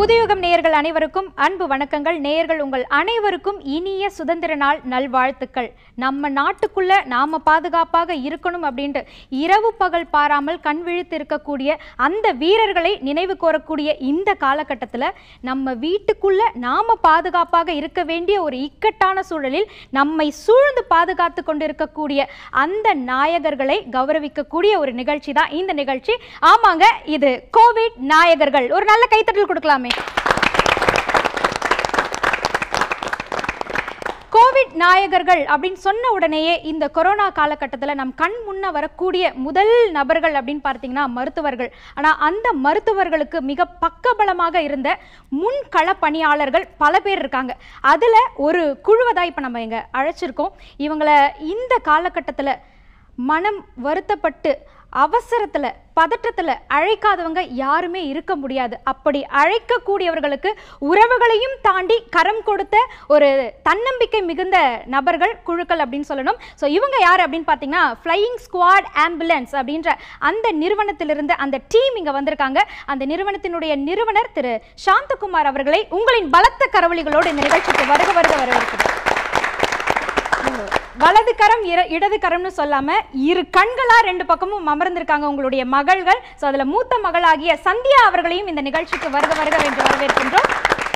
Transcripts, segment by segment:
புதுயுகம் நேயர்கள் அனைவருக்கும் அன்பு வணக்கங்கள் நேயர்கள் உங்கள் அனைவருக்கும் இனிய சுதந்திர நாள் நல்வாழ்த்துக்கள் நம்ம நாட்டுக்குள்ள நாம பாதுகாப்பாக இருக்கணும் அப்படின்ட்டு இரவு பகல் பாராமல் கண் விழித்து இருக்கக்கூடிய அந்த வீரர்களை நினைவு கோரக்கூடிய இந்த காலகட்டத்தில் நம்ம வீட்டுக்குள்ள நாம பாதுகாப்பாக இருக்க வேண்டிய ஒரு இக்கட்டான சூழலில் நம்மை சூழ்ந்து பாதுகாத்து கொண்டிருக்கக்கூடிய அந்த நாயகர்களை கௌரவிக்கக்கூடிய ஒரு நிகழ்ச்சி தான் இந்த நிகழ்ச்சி ஆமாங்க இது கோவிட் நாயகர்கள் ஒரு நல்ல கைத்தட்டல் கொடுக்கலாமே கோவிட் நாயகர்கள் அப்படின்னு சொன்ன உடனேயே இந்த கொரோனா காலகட்டத்தில் நம் கண் முன்ன வரக்கூடிய முதல் நபர்கள் அப்படின்னு பார்த்தீங்கன்னா மருத்துவர்கள் ஆனால் அந்த மருத்துவர்களுக்கு மிக பக்கபலமாக இருந்த முன்கள பணியாளர்கள் பல பேர் இருக்காங்க அதில் ஒரு குழுவை தான் இப்போ நம்ம இங்கே அழைச்சிருக்கோம் இவங்களை இந்த காலகட்டத்தில் மனம் வருத்தப்பட்டு அவசரத்துல பதட்டத்துல அழைக்காதவங்க யாருமே இருக்க முடியாது அப்படி அழைக்கக்கூடியவர்களுக்கு உறவுகளையும் தாண்டி கரம் கொடுத்த ஒரு தன்னம்பிக்கை மிகுந்த நபர்கள் குழுக்கள் அப்படின்னு சொல்லணும் ஸோ இவங்க யார் அப்படின்னு பார்த்தீங்கன்னா ஃப்ளையிங் ஸ்குவாட் ஆம்புலன்ஸ் அப்படின்ற அந்த நிறுவனத்திலிருந்து அந்த டீம் இங்க வந்திருக்காங்க அந்த நிறுவனத்தினுடைய நிறுவனர் திரு சாந்தகுமார் அவர்களை உங்களின் பலத்த கரவொலிகளோடு இந்த நிகழ்ச்சிக்கு வருக வருக வரவேற்கிறேன் வலது கரம் இர- இடது கரம்னு சொல்லாம இரு கண்களா ரெண்டு பக்கமும் அமர்ந்திருக்காங்க உங்களுடைய மகள்கள் சோ அதுல மூத்த மகளாகிய சந்தியா அவர்களையும் இந்த நிகழ்ச்சிக்கு வருக வருக என்று வரவேற்கின்றோம்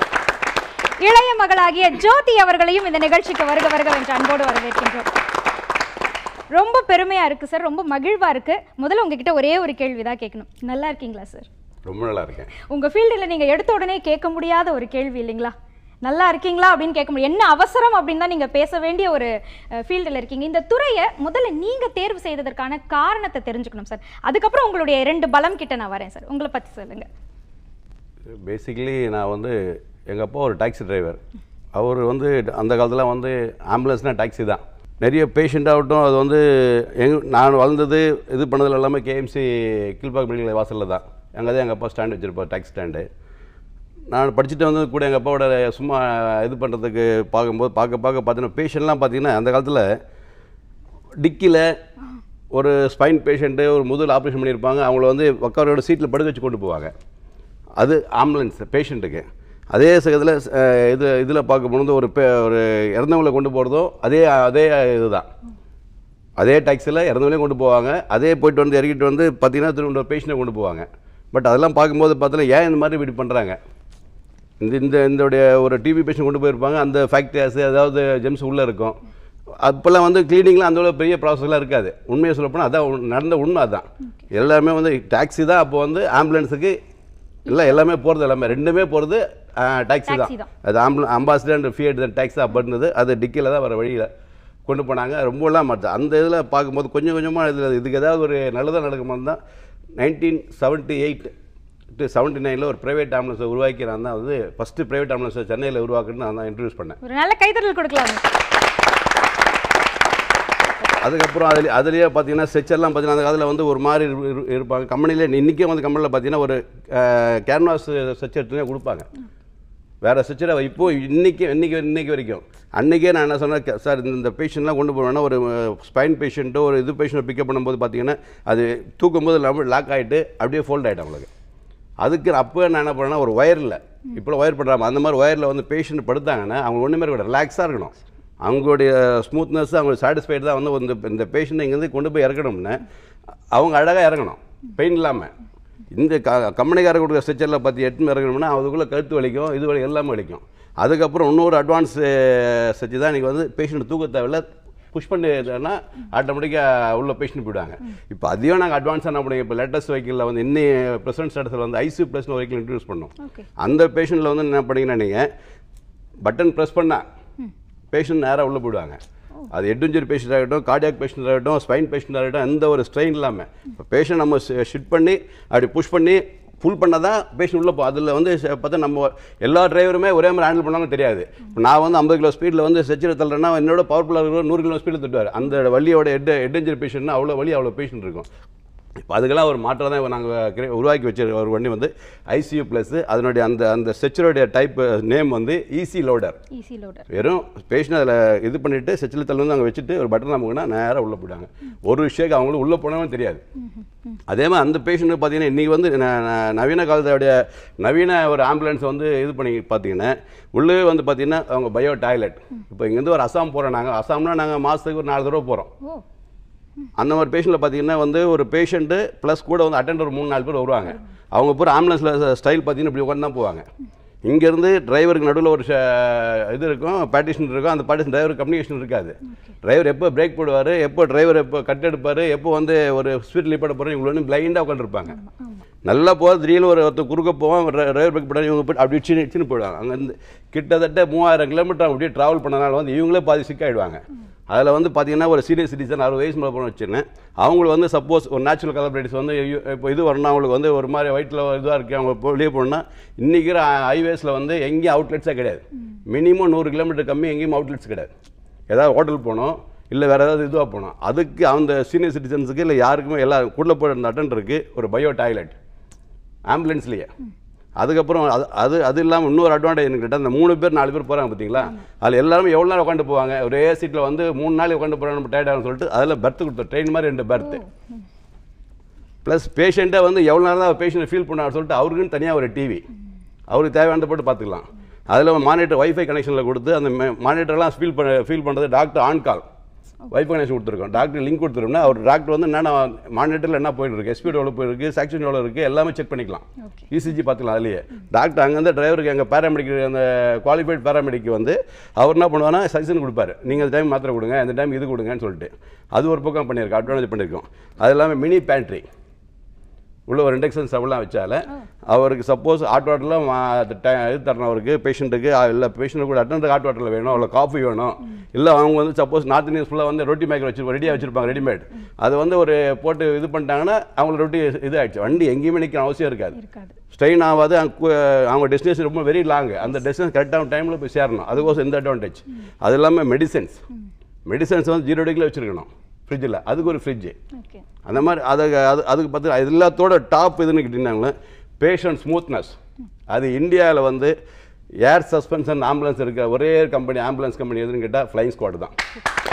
இளைய மகளாகிய ஜோதி அவர்களையும் இந்த நிகழ்ச்சிக்கு வருக வருக என்று அன்போடு வரவேற்கின்றோம் ரொம்ப பெருமையா இருக்கு சார் ரொம்ப மகிழ்வா இருக்கு முதல்ல உங்ககிட்ட ஒரே ஒரு கேள்விதான் கேட்கணும் நல்லா இருக்கீங்களா சார் ரொம்ப நல்லா இருக்கேன் உங்க ஃபீல்டில் நீங்க எடுத்த உடனே கேட்க முடியாத ஒரு கேள்வி இல்லைங்களா நல்லா இருக்கீங்களா அப்படின்னு கேட்க முடியும் என்ன அவசரம் அப்படின்னு தான் நீங்க பேச வேண்டிய ஒரு ஃபீல்டில் இருக்கீங்க இந்த துறையை முதல்ல நீங்க தேர்வு செய்ததற்கான காரணத்தை தெரிஞ்சுக்கணும் சார் அதுக்கப்புறம் உங்களுடைய ரெண்டு பலம் கிட்ட நான் வரேன் சார் உங்களை பத்தி சொல்லுங்க பேசிக்கலி நான் வந்து எங்கள் அப்பா ஒரு டாக்ஸி டிரைவர் அவர் வந்து அந்த காலத்தில் வந்து ஆம்புலன்ஸ்னால் டாக்ஸி தான் நிறைய பேஷண்ட் ஆகட்டும் அது வந்து எங் நான் வளர்ந்தது இது பண்ணதில் எல்லாமே கேஎம்சி கீழ்பாக் மெடிக்கல் வாசலில் தான் அங்கே தான் எங்கள் அப்பா ஸ்டாண்ட் வச்சுருப்பார் டாக்ஸி ஸ்டாண்டு நான் படிச்சுட்டு வந்து கூட எங்கள் அப்பாவோட சும்மா இது பண்ணுறதுக்கு பார்க்கும்போது பார்க்க பார்க்க பார்த்தீங்கன்னா பேஷண்ட்லாம் பார்த்தீங்கன்னா அந்த காலத்தில் டிக்கியில் ஒரு ஸ்பைன் பேஷண்ட்டு ஒரு முதல் ஆப்ரேஷன் பண்ணியிருப்பாங்க அவங்கள வந்து உட்காரோட சீட்டில் படுக்க வச்சு கொண்டு போவாங்க அது ஆம்புலன்ஸ் பேஷண்ட்டுக்கு அதே சகத்தில் இது இதில் பார்க்கும்போது ஒரு பே ஒரு இறந்தவங்களை கொண்டு போகிறதும் அதே அதே இதுதான் அதே டாக்ஸியில் இறந்தவங்களையும் கொண்டு போவாங்க அதே போயிட்டு வந்து இறக்கிட்டு வந்து பார்த்தீங்கன்னா திரும்ப பேஷண்ட்டை கொண்டு போவாங்க பட் அதெல்லாம் பார்க்கும்போது பார்த்தீங்கன்னா ஏன் இந்த மாதிரி இப்படி பண்ணுறாங்க இந்த இந்த இதோடைய ஒரு டிபி பேஷண்ட் கொண்டு போயிருப்பாங்க அந்த ஃபேக்டரியாஸ் ஏதாவது ஜெம்ஸ் உள்ளே இருக்கும் அப்போல்லாம் வந்து கிளீனிங்லாம் அந்த அளவு பெரிய ப்ராசஸ்லாம் இருக்காது உண்மையை சொல்லப்போனால் அதான் உண்- நடந்த உண்மை அதான் எல்லாமே வந்து டாக்ஸி தான் அப்போ வந்து ஆம்புலன்ஸுக்கு இல்லை எல்லாமே போகிறது எல்லாமே ரெண்டுமே போகிறது டாக்ஸி Taxi தான் தான். அது ஆம்புல அம்பாசிடர் அண்ட் ஃபியட் டாக்ஸி அப்படின்றது அது டிக்கியில் தான் வர வழியில் கொண்டு போனாங்க ரொம்பலாம் மாட்டேன் அந்த இதில் பார்க்கும்போது கொஞ்சம் கொஞ்சமாக இதில் இதுக்கு ஏதாவது ஒரு நல்லதாக நடக்கும்போது தான் nineteen seventy eight to seventy நைனில் ஒரு ப்ரைவேட் ஆம்புலன்ஸை உருவாக்கி நான் தான் வந்து ஃபஸ்ட்டு ப்ரைவேட் ஆம்புலன்ஸை சென்னையில் உருவாக்குன்னு நான் தான் இன்ட்ரடியூஸ் பண்ணேன் ஒரு நல்ல கைத்தட்டல் கொடுக்கலாம் அதுக்கப்புறம் அதில் அதுலேயே பார்த்தீங்கன்னா ஸ்ட்ரெச்சர்லாம் பார்த்தீங்கன்னா அந்த காலத்தில் வந்து ஒரு மாதிரி இரு- இரு- இருப்பாங்க கம்பெனிலே இன்றைக்கும் வந்து கம்பெனியில் பார்த்தீங்கன்னா ஒரு கேன்வாஸ் ஸ்ட்ரெச்சர் கொடுப்பாங்க வேறு ஸ்ட்ரெச்சரை இப்போ இன்றைக்கி இன்றைக்கி இன்றைக்கி வரைக்கும் அன்றைக்கே நான் என்ன சொன்னேன் "க- சார் இந்த- இந்த பேஷண்ட்லாம் கொண்டு போனோன்னா ஒரு ஸ்பைன் பேஷண்ட்டோ ஒரு இது பேஷண்ட்டை பிக்கப் பண்ணும்போது பார்த்தீங்கன்னா அது தூக்கும்போது லாக் ஆகிட்டு அப்படியே ஃபோல்ட் ஆகிட்டேன் உங்களுக்கு அதுக்கு அப்போ நான் என்ன பண்ணேன்னா ஒரு ஒயரில் இப்போ ஒயர் பண்ணுறாங்க அந்த மாதிரி ஒயரில் வந்து பேஷண்ட் படுத்தாங்கன்னா அவங்க ஒன்றுமே கூட ரிலாக்ஸாக இருக்கணும் அவங்களுடைய ஸ்மூத்னஸ் அவங்க சாட்டிஸ்ஃபைடு தான் வந்து இந்த இந்த பேஷண்ட்டை இங்கேருந்து கொண்டு போய் இறக்கணும்னு அவங்க அழகாக இறங்கணும் பெயின் இல்லாமல் இந்த க கம்பெனிக்காரர் கொடுக்குற ஸ்ட்ரெச்சரில் பார்த்து எட்டு இறங்கணும்னா அதுக்குள்ளே கழுத்து வலிக்கும் இது வலி எல்லாமே வலிக்கும் அதுக்கப்புறம் இன்னொரு அட்வான்ஸ் ஸ்ட்ரெச் தான் இன்றைக்கி வந்து பேஷண்ட் தூக்க தேவையில்ல புஷ் பண்ணினா ஆட்டோமேட்டிக்காக உள்ள பேஷண்ட் போயிடுவாங்க இப்போ அதையும் நாங்கள் அட்வான்ஸாக என்ன பண்ணுவோம் இப்போ லேட்டஸ்ட் வெஹிக்கிளில் வந்து இன்னி ப்ரெசன்ட் ஸ்டேட்டஸில் வந்து ஐசியூ ப்ளஸ்னு ஒரு வெஹிக்கிள் இன்ட்ரடியூஸ் பண்ணோம் ஓகே அந்த பேஷண்ட்டில் வந்து என்ன பண்ணீங்கன்னா நீங்கள் பட்டன் ப்ரெஸ் பண்ணால் பேஷண்ட் நேராக உள்ளே போயிடுவாங்க அது எட்வென்ச்சர் பேஷண்ட் ஆகட்டும் கார்டியாக் பேஷண்ட் ஆகட்டும் ஸ்பைன் பேஷண்ட் ஆகட்டும் எந்த ஒரு ஸ்ட்ரெயின் இல்லாமல் இப்போ பேஷண்ட் நம்ம ஷிட் பண்ணி அப்படி புஷ் பண்ணி ஃபுல் பண்ணால் தான் பேஷண்ட் உள்ளே போ அதில் வந்து ச- பார்த்தா நம்ம எல்லா டிரைவருமே ஒரே மாதிரி ஹேண்டில் பண்ணாலும் தெரியாது இப்போ நான் வந்து ஐம்பது கிலோ ஸ்பீடில் வந்து செச்சில் தள்ளுறேன்னா என்னோட பவர்ஃபுல்லாக இருக்கிற நூறு கிலோ ஸ்பீடில் தட்டுவார் அந்த வலியோட ஹெட் ஹெட் இன்ஜரி பேஷண்ட்னா அவ்வளோ வலி அவ்வளோ பேஷண்ட் இருக்கும் இப்போ அதுக்கெல்லாம் ஒரு மாற்றம் தான் நாங்கள் உருவாக்கி வச்சிருக்க ஒரு வண்டி வந்து ஐசியூ ப்ளஸ் அதனுடைய அந்த அந்த ஸ்ட்ரெச்சருடைய டைப் நேம் வந்து ஈஸி லோடர் ஈஸி லோடர் வெறும் பேஷண்ட் அதில் இது பண்ணிவிட்டு செச்சில் தள்ளி வந்து அங்கே வச்சுட்டு ஒரு பட்டன் நமக்குன்னா நேராக உள்ளே போயிட்டாங்க ஒரு விஷயம் அவங்களுக்கு உள்ளே போனவங்க தெரியாது அதே மாதிரி அந்த பேஷண்ட் பார்த்தீங்கன்னா இன்றைக்கி வந்து ந- ந- நவீன காலத்தோடைய நவீன ஒரு ஆம்புலன்ஸ் வந்து இது பண்ணி பார்த்தீங்கன்னா உள்ளே வந்து பார்த்தீங்கன்னா அவங்க பயோ டாய்லெட் இப்போ இங்கேருந்து ஒரு அசாம் போகிறோம் நாங்கள் அசாம்னா நாங்கள் மாதத்துக்கு ஒரு நாலு தடவை போகிறோம் ஓ அந்த மாதிரி பேஷண்ட்டில் பார்த்தீங்கன்னா வந்து ஒரு பேஷண்ட்டு ப்ளஸ் கூட வந்து அட்டெண்டர் மூணு நாலு பேர் வருவாங்க அவங்க பூரா ஆம்புலன்ஸில் ஸ்டைல் பார்த்தீங்கன்னா இப்படி உட்காந்து தான் போவாங்க இங்கேருந்து டிரைவருக்கு நடுவில் ஒரு ஷ- இது இருக்கும் பேட்டிஷன் இருக்கும் அந்த பேட்டிஷன் டிரைவர் கம்யூனிகேஷன் இருக்காது டிரைவர் எப்போ பிரேக் போடுவார் எப்போ டிரைவர் எப்போ கட் எடுப்பார் எப்போ வந்து ஒரு ஸ்பீட் லிப்பட போகிறோம் இவங்க வந்து பிளைண்டாக உட்காந்துருப்பாங்க நல்லா போக திடீர்னு ஒரு ஒருத்தர் குறுக்க போவான் டிரைவர் பிரேக் போட இவங்க போட்டு அப்படி சின்ன சின்ன போயிடுவாங்க அங்கேருந்து கிட்டத்தட்ட மூவாயிரம் கிலோமீட்டர் அப்படியே ட்ராவல் பண்ணனால வந்து இவங்களே பாதி சிக்காயிடுவாங்க அதில் வந்து பார்த்தீங்கன்னா ஒரு சீனியர் சிட்டிசன் அறுபது வயசு மேலே போன வச்சுருந்தேன் அவங்களுக்கு வந்து சப்போஸ் ஒரு நேச்சுரல் கலபிலிட்டிஸ் வந்து ஐயோ, இப்போ இது வரணும் அவங்களுக்கு வந்து ஒரு மாதிரி வயிற்றில் இதுவாக இருக்குது அவங்க இப்போ வெளியே போகணுன்னா இன்றைக்கி ஹைவேஸில் வந்து எங்கேயும் அவுட்லெட்ஸே கிடையாது மினிமம் நூறு கிலோமீட்டர் கம்மி எங்கேயும் அவுட்லெட்ஸ் கிடையாது ஏதாவது ஹோட்டல் போகணும் இல்லை வேறு ஏதாவது இதுவாக போகணும் அதுக்கு அந்த சீனியர் சிட்டிசன்ஸுக்கு இல்லை யாருக்குமே எல்லா கூட போய் அந்த அட்டன்டருக்கு ஒரு பயோ டாய்லெட் ஆம்புலன்ஸ்லேயே அதுக்கப்புறம் அது அது அது இல்லாமல் இன்னொரு அட்வான்டேஜ் என்கிட்ட அந்த மூணு பேர் நாலு பேர் போகிறாங்க பார்த்தீங்களா அதில் எல்லாரும் எவ்வளோ நேரம் உட்காந்து போவாங்க ஒரே சீட்டில் வந்து மூணு நாள் உட்காந்து போகிறாங்க நம்ம டயர்டாகனு சொல்லிட்டு அதில் பெர்த் கொடுத்தோம் ட்ரெயின் மாதிரி ரெண்டு பெர்த்து ப்ளஸ் பேஷண்ட்டை வந்து எவ்வளோ நேரம் தான் பேஷண்ட் ஃபீல் பண்ணாரு சொல்லிட்டு அவருக்குன்னு தனியாக ஒரு டிவி அவருக்கு தேவையானதை போட்டு பார்த்துக்கலாம் அதில் மானிட்டர் வைஃபை கனெக்ஷனில் கொடுத்து அந்த மானிட்டர்லாம் ஃபீல் பண்ண ஃபீல் பண்ணுறது doctor on call wifi connection கொடுத்துருக்கோம் டாக்டர் லிங்க் கொடுத்துருந்தா அவர் டாக்டர் வந்து என்னென்ன மானிட்டரில் என்ன போயிட்டு இருக்கு எஸ்பீட் எவ்வளோ போயிருக்கு சாக்ஷன் எவ்வளோ இருக்குது எல்லாமே செக் பண்ணிக்கலாம் ஓகே இசிஜி பார்த்துக்கலாம் அதுலேயே டாக்டர் அங்கேருந்து டிரைவருக்கு எங்கள் பேராமெடிக் அந்த குவாலிஃபைட் பேராமெடிக் வந்து அவர் என்ன பண்ணுவாருன்னா சஜஷன் கொடுப்பாரு நீங்கள் இந்த டைம் மாத்திரை கொடுங்க இந்த டைம் இது கொடுங்கன்னு சொல்லிட்டு அது ஒரு பக்கம் பண்ணியிருக்கோம் அட்வான்டேஜ் பண்ணியிருக்கோம் அது இல்லாமல் மினி பேண்ட்ரி உள்ள ஒரு இண்டக்ஷன் ஸ்டவ்லாம் வச்சால அவருக்கு சப்போஸ் ஹாட் வாட்டரில் இது தரணும் அவருக்கு பேஷண்ட்டுக்கு இல்லை பேஷண்ட் கூட அட்டண்டர் ஹாட் வாட்டரில் வேணும் இல்லை காஃபி வேணும் இல்லை அவங்க வந்து சப்போஸ் நார்த் இந்தியன்ஸ் ஃபுல்லாக வந்து ரொட்டி மேக்கர் வச்சு ரெடியாக வச்சிருப்பாங்க ரெடிமேட் அது வந்து ஒரு போட்டு இது பண்ணிட்டாங்கன்னா அவங்களுக்கு ரொட்டி இது ஆயிடுச்சு வண்டி எங்கேயுமே நிற்கிற அவசியம் இருக்காது இருக்காது ஸ்ட்ரெயின் ஆகாது அங்க கு- அவங்க டெஸ்டினேஷன் ரொம்ப வெரி லாங் அந்த டெஸ்டினேஷன் கரெக்டான டைமில் போய் சேரணும் அதுக்கோசம் எந்த அட்வான்டேஜ் அது இல்லாமல் மெடிசன்ஸ் மெடிசன்ஸ் வந்து ஜீரோ டிகிரியில் வச்சுருக்கணும் ஃப்ரிட்ஜில் அதுக்கு ஒரு ஃப்ரிட்ஜு ஓகே அந்த மாதிரி அது அது அதுக்கு பார்த்து அது எல்லாத்தோட டாப் இதுன்னு கேட்டிங்கனாங்களே பேஷண்ட் ஸ்மூத்னஸ் அது இந்தியாவில் வந்து ஏர் சஸ்பென்ஷன் ஆம்புலன்ஸ் இருக்க ஒரே கம்பெனி ஆம்புலன்ஸ் கம்பெனி எதுன்னு கேட்டால் ஃப்ளைங் ஸ்குவாட் தான்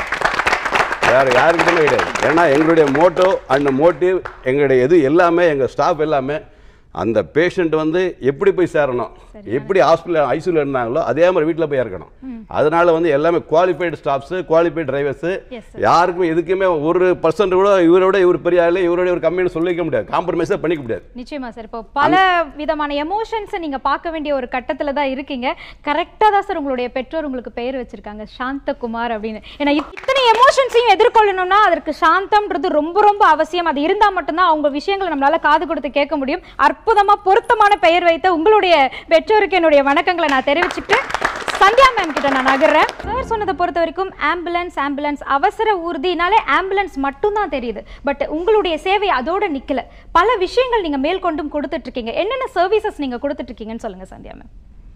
வேறு யாருக்கிட்டமே கிடையாது ஏன்னா எங்களுடைய மோட்டோ அண்ட் மோட்டிவ் எங்களுடைய இது எல்லாமே எங்கள் ஸ்டாஃப் எல்லாமே அந்த பேஷண்ட் வந்து எப்படி போய் சேரணும் எப்படி ஹாஸ்பிட்டல் ஐசியூல இருந்தாங்களோ அதே மாதிரி வீட்டில் போய் இறக்கணும் அதனால வந்து எல்லாமே qualified staffs qualified drivers Yes, sir. யாருக்குமே எதுக்குமே ஒரு பர்சன்ட் கூட இவரோட இவர் பெரிய ஆளு இவரோட ஒரு கம்மின்னு சொல்லிக்க முடியாது காம்ப்ரமைஸே பண்ணிக்க முடியாது நிச்சயமா சார் இப்போ பல விதமான எமோஷன்ஸை நீங்க பார்க்க வேண்டிய ஒரு கட்டத்துல தான் இருக்கீங்க கரெக்டாக தான் சார் உங்களுடைய பெற்றோர் உங்களுக்கு பெயர் வச்சிருக்காங்க சாந்தகுமார் அப்படின்னு ஏன்னா இத்தனை எமோஷன்ஸையும் எதிர்கொள்ளணும்னா அதற்கு சாந்தம்ன்றது ரொம்ப ரொம்ப அவசியம் அது இருந்தா மட்டும்தான் அவங்க விஷயங்களை நம்மளால காது கொடுத்து கேட்க முடியும் அற்புதமா பொருத்தமான பெயர் வைத்த உங்களுடைய பெற்றோருக்கு என்னுடைய வணக்கங்களை நான் தெரிவிச்சுக்கிட்டு சந்தியா மேம் கிட்ட நான் நகர்றேன் சார் சொன்னதை பொறுத்த வரைக்கும் ஆம்புலன்ஸ் ஆம்புலன்ஸ் அவசர ஊர்தினாலே ஆம்புலன்ஸ் மட்டும்தான் தெரியுது பட் உங்களுடைய சேவை அதோட நிக்கல பல விஷயங்கள் நீங்க மேற்கொண்டும் கொடுத்துட்டு இருக்கீங்க என்னென்ன சர்வீசஸ் நீங்க கொடுத்துட்டு இருக்கீங்கன்னு சொல்லுங்க சந்தியா மேம்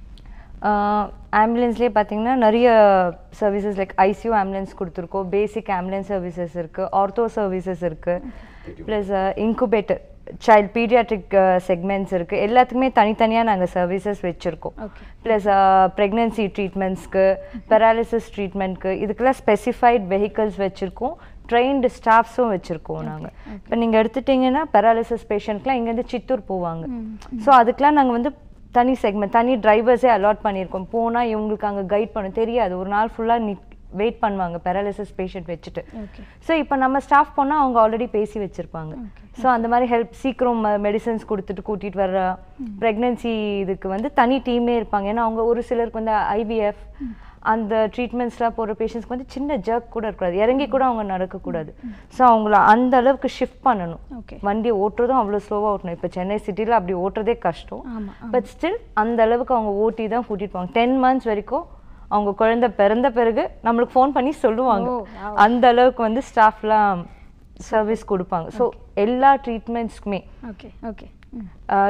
ஆம்புலன்ஸ்லேயே பார்த்தீங்கன்னா நிறைய சர்வீசஸ் லைக் ஐசியூ ஆம்புலன்ஸ் கொடுத்துருக்கோம் பேசிக் ஆம்புலன்ஸ் சர்வீசஸ் இருக்குது ஆர்த்தோ சர்வீசஸ் இருக்குது plus incubator child pediatric segments இருக்குது எல்லாத்துக்குமே தனித்தனியாக நாங்கள் சர்வீசஸ் வச்சுருக்கோம் ஓகே ப்ளஸ் ப்ரெக்னென்சி ட்ரீட்மெண்ட்ஸ்க்கு பெராலிசிஸ் ட்ரீட்மெண்ட்க்கு இதுக்கெல்லாம் ஸ்பெசிஃபைட் வெஹிக்கல்ஸ் வச்சுருக்கோம் ட்ரெயின்டு ஸ்டாஃப்ஸும் வச்சுருக்கோம் நாங்கள் இப்போ நீங்கள் எடுத்துட்டிங்கன்னா பெராலிசிஸ் பேஷண்ட்க்குலாம் இங்கேருந்து சித்தூர் போவாங்க ஸோ அதுக்கெலாம் நாங்கள் வந்து தனி செக்மெண்ட் தனி டிரைவர்ஸே அலாட் பண்ணியிருக்கோம் போனால் இவங்களுக்கு அங்கே கைட் பண்ண தெரியாது ஒரு நாள் ஃபுல்லாக நி வெயிட் பண்ணுவாங்க பெராலிசிஸ் பேஷண்ட் வச்சுட்டு ஓகே ஸோ இப்போ நம்ம ஸ்டாஃப் போனால் அவங்க ஆல்ரெடி பேசி வச்சுருப்பாங்க ஸோ அந்த மாதிரி ஹெல்ப் சீக்கிரம் மெடிசன்ஸ் கொடுத்துட்டு கூட்டிகிட்டு வர்ற ப்ரெக்னென்சி இதுக்கு வந்து தனி டீமே இருப்பாங்க ஏன்னா அவங்க ஒரு சிலருக்கு வந்து ஐவிஎஃப் அந்த ட்ரீட்மெண்ட்ஸ்லாம் போகிற பேஷண்ட்ஸ்க்கு வந்து சின்ன ஜர்க் கூட இருக்கக்கூடாது இறங்கி கூட அவங்க நடக்கக்கூடாது ஸோ அவங்கள அந்த அளவுக்கு ஷிஃப்ட் பண்ணணும் ஓகே வண்டி ஓட்டுறதும் அவ்வளோ ஸ்லோவாக ஓட்டணும் இப்போ சென்னை சிட்டியில் அப்படி ஓட்டுறதே கஷ்டம் ஆமா பட் ஸ்டில் அந்த அளவுக்கு அவங்க ஓட்டி தான் கூட்டிட்டு போவாங்க டென் மந்த்ஸ் வரைக்கும் அவங்க குழந்தை பிறந்த பிறகு நம்மளுக்கு ஃபோன் பண்ணி சொல்லுவாங்க ஓ, wow. அந்த அளவுக்கு வந்து ஸ்டாஃப்லாம் சர்வீஸ் கொடுப்பாங்க ஸோ எல்லா ட்ரீட்மெண்ட்ஸ்க்குமே ஓகே ஓகே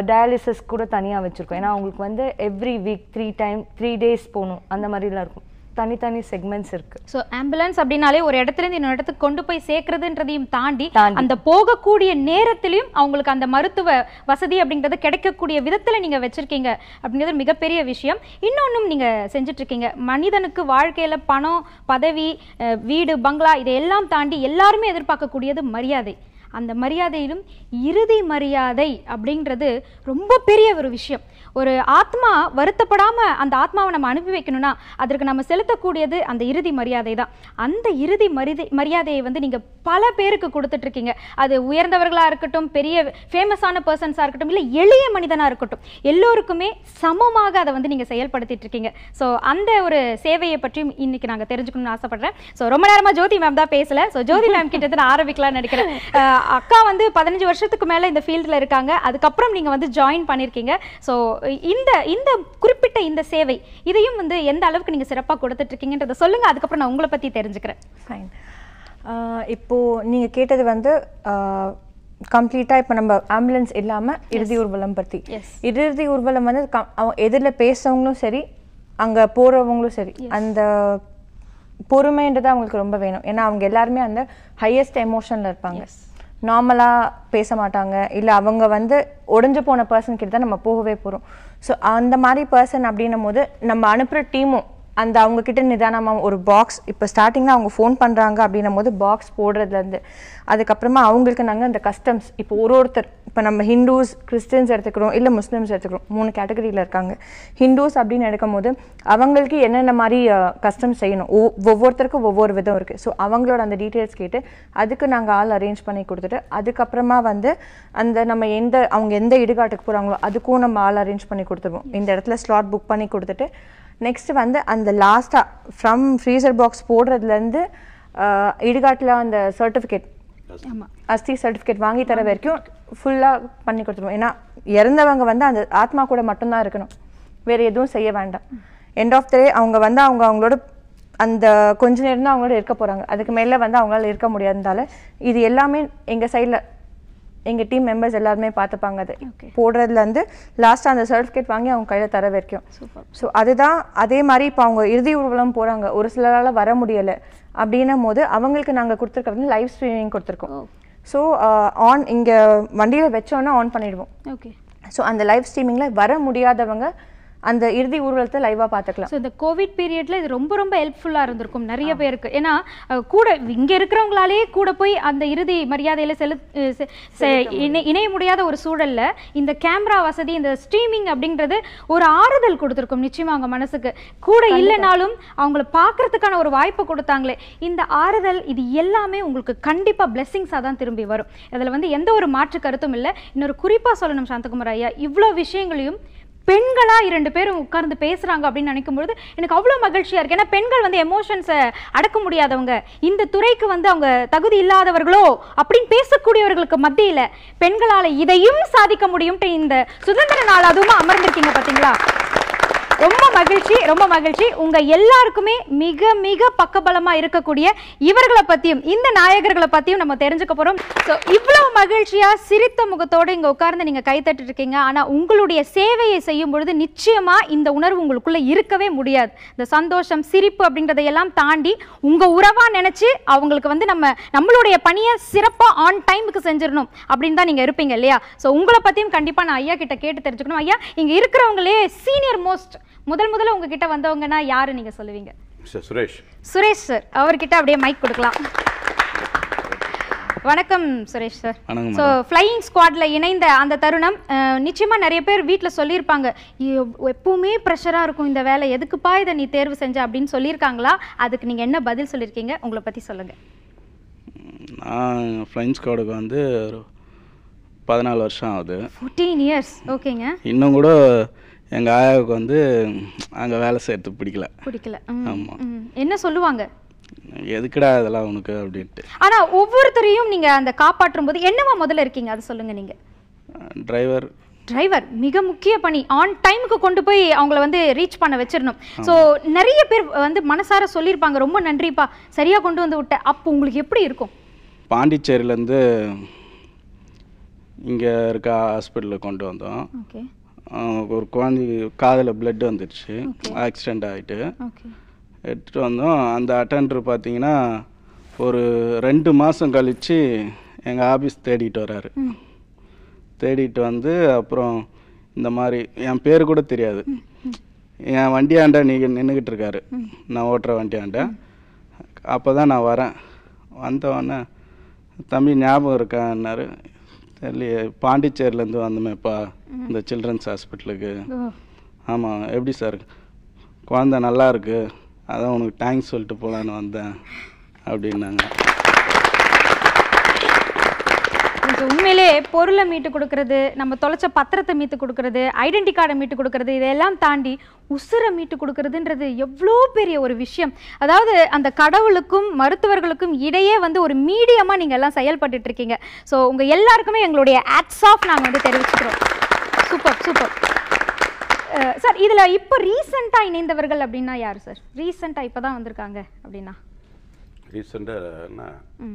டயாலிசிஸ் கூட தனியாக வச்சுருக்கோம் ஏன்னா அவங்களுக்கு வந்து every week three time three days போகணும் அந்த மாதிரிலாம் இருக்கும் தனித்தனி செக்மெண்ட்ஸ் இருக்கு ஸோ ஆம்புலன்ஸ் அப்படின்னாலே ஒரு இடத்துல இருந்து இன்னொரு இடத்துக்கு கொண்டு போய் சேர்க்கறதுன்றதையும் தாண்டி தாண்டி. அந்த போகக்கூடிய நேரத்திலையும் அவங்களுக்கு அந்த மருத்துவ வசதி அப்படிங்கிறது கிடைக்கக்கூடிய விதத்துல நீங்க வச்சிருக்கீங்க அப்படிங்கிறது மிகப்பெரிய விஷயம் இன்னொன்னும் நீங்க செஞ்சுட்டு இருக்கீங்க மனிதனுக்கு வாழ்க்கையில பணம் பதவி அஹ், வீடு பங்களா இதையெல்லாம் தாண்டி எல்லாருமே எதிர்பார்க்கக்கூடியது மரியாதை அந்த மரியாதையிலும் இறுதி மரியாதை அப்படின்றது ரொம்ப பெரிய ஒரு விஷயம் ஒரு ஆத்மா வருத்தப்படாம அந்த ஆத்மாவை நம்ம அனுப்பி வைக்கணும்னா அதற்கு நம்ம செலுத்தக்கூடியது அந்த இறுதி மரியாதை தான் அந்த இறுதி மரிதை மரியாதையை வந்து நீங்க பல பேருக்கு கொடுத்துட்டு இருக்கீங்க அது உயர்ந்தவர்களா இருக்கட்டும் பெரிய ஃபேமஸான பர்சன்ஸா இருக்கட்டும் இல்ல எளிய மனிதனா இருக்கட்டும் எல்லோருக்குமே சமமாக அதை வந்து நீங்க செயல்படுத்திட்டு இருக்கீங்க ஸோ அந்த ஒரு சேவையை பற்றியும் இன்னைக்கு நாங்க தெரிஞ்சுக்கணும்னு ஆசைப்படுறேன் ஸோ ரொம்ப நேரமா ஜோதி மேம் தான் பேசல ஸோ ஜோதி மேம் கிட்ட இருந்து நான் ஆரம்பிக்கலாம்னு நினைக்கிறேன் அஹ் அக்கா வந்து பதினஞ்சு வருஷத்துக்கு மேல இந்த ஃபீல்டில் இருக்காங்க அதுக்கப்புறம் நீங்க வந்து ஜாயின் பண்ணியிருக்கீங்க ஸோ இந்த இந்த குறிப்பிட்ட இந்த சேவை இதையும் வந்து எந்த அளவுக்கு நீங்க சிறப்பா கொடுத்துட்டு இருக்கீங்கன்றதை சொல்லுங்க அதுக்கப்புறம் நான் உங்களை பத்தி தெரிஞ்சுக்கிறேன் ஃபைன் இப்போது நீங்கள் கேட்டது வந்து கம்ப்ளீட்டாக இப்போ நம்ம ஆம்புலன்ஸ் இல்லாமல் இறுதி ஊர்வலம் பற்றி Yes. இறுதி ஊர்வலம் வந்து கம்- அவங்க எதிரில் பேசுறவங்களும் சரி அங்கே போகிறவங்களும் சரி அந்த பொறுமைன்றது அவங்களுக்கு ரொம்ப வேணும் ஏன்னா அவங்க எல்லாருமே அந்த ஹையஸ்ட் எமோஷனில் இருப்பாங்க நார்மலாக பேச மாட்டாங்க இல்லை அவங்க வந்து உடைஞ்சு போன பர்சன் கிட்ட தான் நம்ம போகவே போகிறோம் ஸோ அந்த மாதிரி பர்சன் அப்படின்னும் போது நம்ம அனுப்புகிற டீமும் அந்த அவங்க கிட்ட நிதானமாக ஒரு பாக்ஸ் இப்போ ஸ்டார்டிங்கில் அவங்க ஃபோன் பண்ணுறாங்க அப்படின்னும் போது பாக்ஸ் போடுறதுலேருந்து அதுக்கப்புறமா அவங்களுக்கு நாங்கள் அந்த கஸ்டம்ஸ் இப்போ ஒரு ஒருத்தர் இப்போ நம்ம ஹிந்துஸ் கிறிஸ்டியன்ஸ் எடுத்துக்கிறோம் இல்லை முஸ்லிம்ஸ் எடுத்துக்கிறோம் மூணு கேட்டகரியில் இருக்காங்க ஹிந்துஸ் அப்படின்னு எடுக்கும் போது அவங்களுக்கு என்னென்ன மாதிரி கஸ்டம்ஸ் செய்யணும் ஒவ்- ஒவ்வொருத்தருக்கும் ஒவ்வொரு விதம் இருக்குது ஸோ அவங்களோட அந்த டீட்டெயில்ஸ் கேட்டு அதுக்கு நாங்கள் ஆள் அரேஞ்ச் பண்ணி கொடுத்துட்டு அதுக்கப்புறமா வந்து அந்த நம்ம எந்த அவங்க எந்த இடுகாட்டுக்கு போகிறாங்களோ அதுக்கும் நம்ம ஆள் அரேஞ்ச் பண்ணி கொடுத்துருவோம் இந்த இடத்துல ஸ்லாட் புக் பண்ணி கொடுத்துட்டு நெக்ஸ்ட் வந்து அந்த லாஸ்ட்டாக ஃப்ரம் ஃப்ரீசர் பாக்ஸ் போடுறதுலேருந்து இடுகாட்டில் அந்த சர்டிஃபிகேட் ஆமா அஸ்தி சர்டிஃபிகேட் வாங்கி தர வரைக்கும் ஃபுல்லாக பண்ணி கொடுத்துருவோம் ஏன்னா இறந்தவங்க வந்து அந்த ஆத்மா கூட மட்டும்தான் இருக்கணும் வேறு எதுவும் செய்ய வேண்டாம் எண்ட் ஆஃப் த டே அவங்க வந்து அவங்க அவங்களோட அந்த கொஞ்ச நேரம் தான் அவங்களோட இருக்க போகிறாங்க அதுக்கு மேலே வந்து அவங்களால இருக்க முடியாததால இது எல்லாமே எங்கள் சைடில் எங்கள் டீம் மெம்பர்ஸ் எல்லாருமே பார்த்துப்பாங்க அது போடுறதுலேருந்து லாஸ்ட்டாக அந்த சர்டிஃபிகேட் வாங்கி அவங்க கையில் தர வரைக்கும் ஸோ அதுதான் அதே மாதிரி இப்போ அவங்க இறுதி ஊர்வலம் போகிறாங்க ஒரு சிலரால் வர முடியலை அப்படின்னும் போது அவங்களுக்கு நாங்கள் கொடுத்துருக்கிறது லைவ் ஸ்ட்ரீமிங் கொடுத்துருக்கோம் ஸோ ஆன் இங்கே வண்டியில் வச்சோன்னா ஆன் பண்ணிடுவோம் ஓகே ஸோ அந்த லைவ் ஸ்ட்ரீமிங்கில் வர முடியாதவங்க அந்த இறுதி ஊர்வலத்தை லைவாக பார்த்துக்கலாம் ஸோ இந்த கோவிட் பீரியட்ல இது ரொம்ப ரொம்ப ஹெல்ப்ஃபுல்லாக இருந்திருக்கும் நிறைய பேருக்கு ஏன்னா அஹ், கூட இங்க இருக்கிறவங்களாலே கூட போய் அந்த இறுதி மரியாதையில செலு அஹ் செ- செ- இணை- இணைய முடியாத ஒரு சூழல்ல இந்த கேமரா வசதி இந்த ஸ்ட்ரீமிங் அப்படின்றது ஒரு ஆறுதல் கொடுத்துருக்கும் நிச்சயமா அவங்க மனசுக்கு கூட இல்லைனாலும் அவங்கள பார்க்கறதுக்கான ஒரு வாய்ப்பு கொடுத்தாங்களே இந்த ஆறுதல் இது எல்லாமே உங்களுக்கு கண்டிப்பா பிளெஸ்ஸிங்ஸாக தான் திரும்பி வரும் அதில் வந்து எந்த ஒரு மாற்று கருத்தும் இல்லை இன்னொரு குறிப்பா சொல்லணும் சாந்தகுமார் ஐயா இவ்வளோ விஷயங்களையும் பெண்களா இரண்டு பேரும் உட்கார்ந்து பேசுறாங்க அப்படின்னு நினைக்கும் பொழுது எனக்கு அவ்வளோ மகிழ்ச்சியா இருக்கு ஏன்னா பெண்கள் வந்து எமோஷன்ஸை அடக்க முடியாதவங்க இந்த துறைக்கு வந்து அவங்க தகுதி இல்லாதவர்களோ அப்படின்னு பேசக்கூடியவர்களுக்கு மத்தியில பெண்களால இதையும் சாதிக்க முடியும்ட்டு இந்த சுதந்திர நாள் அதுவும் அமர்ந்திருக்கீங்க பாத்தீங்களா ரொம்ப மகிழ்ச்சி ரொம்ப மகிழ்ச்சி உங்க எல்லாருக்குமே மிக மிக பக்கபலமா இருக்கக்கூடிய இவர்களை பத்தியும் இந்த நாயகர்களை பத்தியும் நம்ம தெரிஞ்சுக்க போறோம் ஸோ இவ்வளவு மகிழ்ச்சியா சிரித்த முகத்தோடு இங்க உட்கார்ந்து நீங்க கை தட்டிட்டு இருக்கீங்க ஆனா உங்களுடைய சேவையை செய்யும் பொழுது நிச்சயமா இந்த உணர்வு உங்களுக்குள்ள இருக்கவே முடியாது இந்த சந்தோஷம் சிரிப்பு அப்படின்றதையெல்லாம் தாண்டி உங்க உறவா நினைச்சு அவங்களுக்கு வந்து நம்ம நம்மளுடைய பணியை சிறப்பா ஆன் டைமுக்கு செஞ்சிடணும் அப்படின்னு தான் நீங்க இருப்பீங்க இல்லையா ஸோ உங்களை பத்தியும் கண்டிப்பா நான் ஐயா கிட்ட கேட்டு தெரிஞ்சுக்கணும் ஐயா இங்க இருக்கிறவங்களே சீனியர் மோஸ்ட் முதல் முதல்ல உங்ககிட்ட வந்தவங்கன்னா யாரு நீங்க சொல்லுவீங்க மிஸ்டர் சுரேஷ் சுரேஷ் சார் அவர்கிட்ட அப்படியே மைக் கொடுக்கலாம் வணக்கம் சுரேஷ் சார் வணக்கம் ஸோ ஃப்ளையிங் ஸ்குவாட்ல இணைந்த அந்த தருணம் அஹ், நிச்சயமா நிறைய பேர் வீட்டில் சொல்லியிருப்பாங்க "எப்- எப்பவுமே ப்ரெஷராக இருக்கும் இந்த வேலை எதுக்குப்பா இதை நீ தேர்வு செஞ்ச அப்படின்னு சொல்லியிருக்காங்களா அதுக்கு நீங்க என்ன பதில் சொல்லியிருக்கீங்க உங்களை பத்தி சொல்லுங்க நான் ஃப்ளைங் ஸ்குவாடுக்கு வந்து ஒரு பதினாலு வருஷம் ஆகுது ஃபோர்டீன் இயர்ஸ் ஓகேங்க இன்னும் கூட எங்கள் ஆயாவுக்கு வந்து அங்கே வேலை செய்யறதுக்கு பிடிக்கல பிடிக்கல ம், ஆமா. ம். என்ன சொல்லுவாங்க எதுக்குடா இதெல்லாம் உனக்கு அப்படின்ட்டு ஆனா ஒவ்வொருத்தரையும் நீங்க அந்த காப்பாற்றும் போது என்னவா முதல்ல இருக்கீங்க அது சொல்லுங்க நீங்க டிரைவர் டிரைவர் மிக முக்கிய பணி ஆன் டைமுக்கு கொண்டு போய் அவங்கள வந்து ரீச் பண்ண வச்சிடணும் ஸோ நிறைய பேர் வந்து மனசார சொல்லியிருப்பாங்க ரொம்ப நன்றிப்பா சரியா கொண்டு வந்து விட்ட அப்போ உங்களுக்கு எப்படி இருக்கும் பாண்டிச்சேரியிலேருந்து இங்கே இருக்க ஹாஸ்பிட்டலில் கொண்டு வந்தோம் ஓகே ஆஹ் ஒரு குழந்தை காதில் பிளட் வந்துடுச்சு ஆக்சிடெண்ட் ஆகிட்டு ஓகே எடுத்துகிட்டு வந்தோம் அந்த அட்டெண்டர் பார்த்தீங்கன்னா ஒரு ரெண்டு மாதம் கழித்து எங்கள் ஆஃபீஸ் தேடிட்டு வராரு தேடிட்டு வந்து அப்புறம் இந்த மாதிரி என் பேர் கூட தெரியாது என் வண்டியாண்ட நீங்கள் நின்றுக்கிட்டு இருக்காரு நான் ஓட்டுற வண்டியாண்ட அப்போ தான் நான் வரேன் வந்தவொடனே தம்பி ஞாபகம் இருக்கான்னாரு தெரியலையே பாண்டிச்சேரியிலேருந்து வந்தோமேப்பா இந்த சில்ட்ரன்ஸ் ஹாஸ்பிட்டலுக்கு ஆமாம் எப்படி சார் குழந்த நல்லா இருக்கு அதான் உனக்கு தேங்க்ஸ் சொல்லிட்டு போகலான்னு வந்தேன் அப்படின்னாங்க எனக்கு உண்மையிலே பொருளை மீட்டு கொடுக்கறது நம்ம தொலைச்ச பத்திரத்தை மீட்டு கொடுக்கறது ஐடென்டி கார்டை மீட்டு கொடுக்கறது இதெல்லாம் தாண்டி உசுரை மீட்டு கொடுக்கறதுன்றது எவ்வளோ பெரிய ஒரு விஷயம் அதாவது அந்த கடவுளுக்கும் மருத்துவர்களுக்கும் இடையே வந்து ஒரு மீடியமாக நீங்கள் எல்லாம் செயல்பட்டுட்டு இருக்கீங்க ஸோ உங்கள் எல்லாருக்குமே எங்களுடைய ஆட்ஸ் ஆஃப் நாங்கள் வந்து தெரிவிச்சுக்கிறோம் சூப்பர் சூப்பர் சார் இதில் இப்போ ரீசெண்டாக இணைந்தவர்கள் அப்படின்னா யார் சார் ரீசெண்டாக இப்போ தான் வந்திருக்காங்க அப்படின்னா ரீசெண்டாக என்ன ம்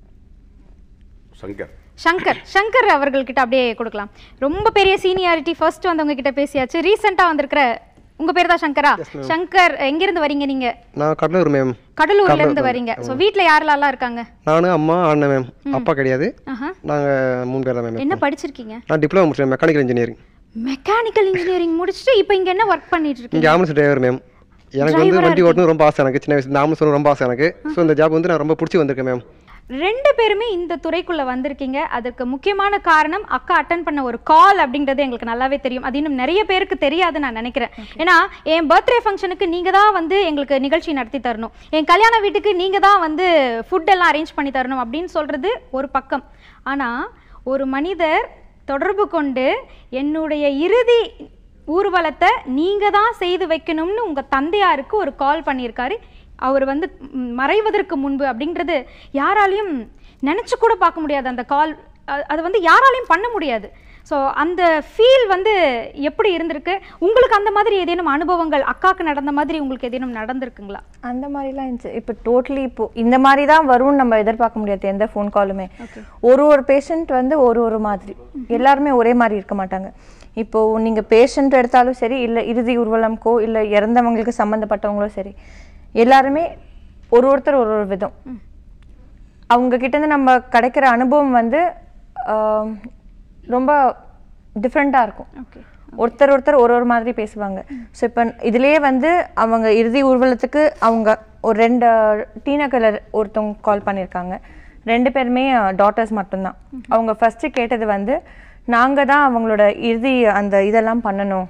சங்கர் சங்கர் சங்கர் அவர்கள்கிட்ட அப்படியே கொடுக்கலாம் ரொம்ப பெரிய சீனியாரிட்டி ஃபர்ஸ்ட் வந்தவங்க கிட்ட பேசியாச்சு ரீசெண்டா வந்திருக்கிற உங்க பேர் தான் சங்கரா சங்கர் எங்கிருந்து வரீங்க நீங்க நான் கடலூர் மேம் கடலூர்ல இருந்து வரீங்க சோ வீட்ல யாரெல்லாம் இருக்காங்க நான் அம்மா அண்ணன் மேம் அப்பா கிடையாது ஆஹா. நாங்கள் மூணு பேர் தான் மேம் என்ன படிச்சிருக்கீங்க நான் டிப்ளமோ முடிச்சேன் மெக்கானிக்கல் இன்ஜினியரிங் மெக்கானிக்கல் இன்ஜினியரிங் முடிச்சுட்டு இப்போ இங்க என்ன ஒர்க் பண்ணிட்டு இருக்கீங்க இங்கே ஆம்புலன்ஸ் டிரைவர் மேம் எனக்கு வந்து வண்டி ஓட்டணும் ரொம்ப ஆசை எனக்கு சின்ன வயசுல ஆம்புலன்ஸ் ஓட்டணும் ரொம்ப ஆசை எனக்கு ஸோ இந்த ஜாப் வந்து நான் ரொம்ப பிடிச்சி வந்திருக்கேன் மேம் ரெண்டு பேருமே இந்த துறைக்குள்ள வந்திருக்கீங்க அதுக்கு முக்கியமான காரணம் அக்கா அட்டன் பண்ண ஒரு கால் அப்படின்றது எங்களுக்கு நல்லாவே தெரியும் அது இன்னும் நிறைய பேருக்கு தெரியாதுன்னு நான் நினைக்கிறேன் ஏன்னா என் பர்த்டே ஃபங்க்ஷனுக்கு நீங்க தான் வந்து எங்களுக்கு நிகழ்ச்சி நடத்தி தரணும் என் கல்யாண வீட்டுக்கு நீங்க தான் வந்து ஃபுட் எல்லாம் அரேஞ்ச் பண்ணி தரணும் அப்படின்னு சொல்றது ஒரு பக்கம் ஆனா ஒரு மனிதர் தொடர்பு கொண்டு என்னுடைய இறுதி ஊர்வலத்தை நீங்க தான் செய்து வைக்கணும்னு உங்க தந்தையாருக்கு ஒரு கால் பண்ணியிருக்காரு அவர் வந்து ம், மறைவதற்கு முன்பு அப்படின்றது யாராலையும் நினைச்சு கூட பார்க்க முடியாது அந்த கால் அது வந்து யாராலையும் பண்ண முடியாது ஸோ அந்த ஃபீல் வந்து எப்படி இருந்திருக்கு உங்களுக்கு அந்த மாதிரி ஏதேனும் அனுபவங்கள் அக்காக்கு நடந்த மாதிரி உங்களுக்கு ஏதேனும் நடந்திருக்குங்களா அந்த மாதிரிலாம் இருந்துச்சு இப்போ டோட்டலி இப்போ இந்த மாதிரி தான் வரும்னு நம்ம எதிர்பார்க்க முடியாது எந்த ஃபோன் காலுமே ஒரு ஒரு பேஷண்ட் வந்து ஒரு ஒரு மாதிரி எல்லாருமே ஒரே மாதிரி இருக்க மாட்டாங்க இப்போ நீங்க பேஷண்ட் எடுத்தாலும் சரி இல்லை இறுதி ஊர்வலம்க்கோ இல்லை இறந்தவங்களுக்கு சம்மந்தப்பட்டவங்களோ சரி எல்லாருமே ஒரு ஒருத்தர் ஒரு ஒரு விதம் அவங்க கிட்ட இருந்து நம்ம கிடைக்கிற அனுபவம் வந்து ஆம், ரொம்ப டிஃப்ரெண்ட்டாக இருக்கும் ஒருத்தர் ஒருத்தர் ஒரு ஒரு மாதிரி பேசுவாங்க ஸோ இப்போ இதுலயே வந்து அவங்க இறுதி ஊர்வலத்துக்கு அவங்க ஒரு ரெண்டு டீனக்கலர் ஒருத்தவங்க கால் பண்ணியிருக்காங்க ரெண்டு பேருமே டாட்டர்ஸ் மட்டும்தான் அவங்க ஃபர்ஸ்ட் கேட்டது வந்து நாங்க தான் அவங்களோட இறுதி அந்த இதெல்லாம் பண்ணணும்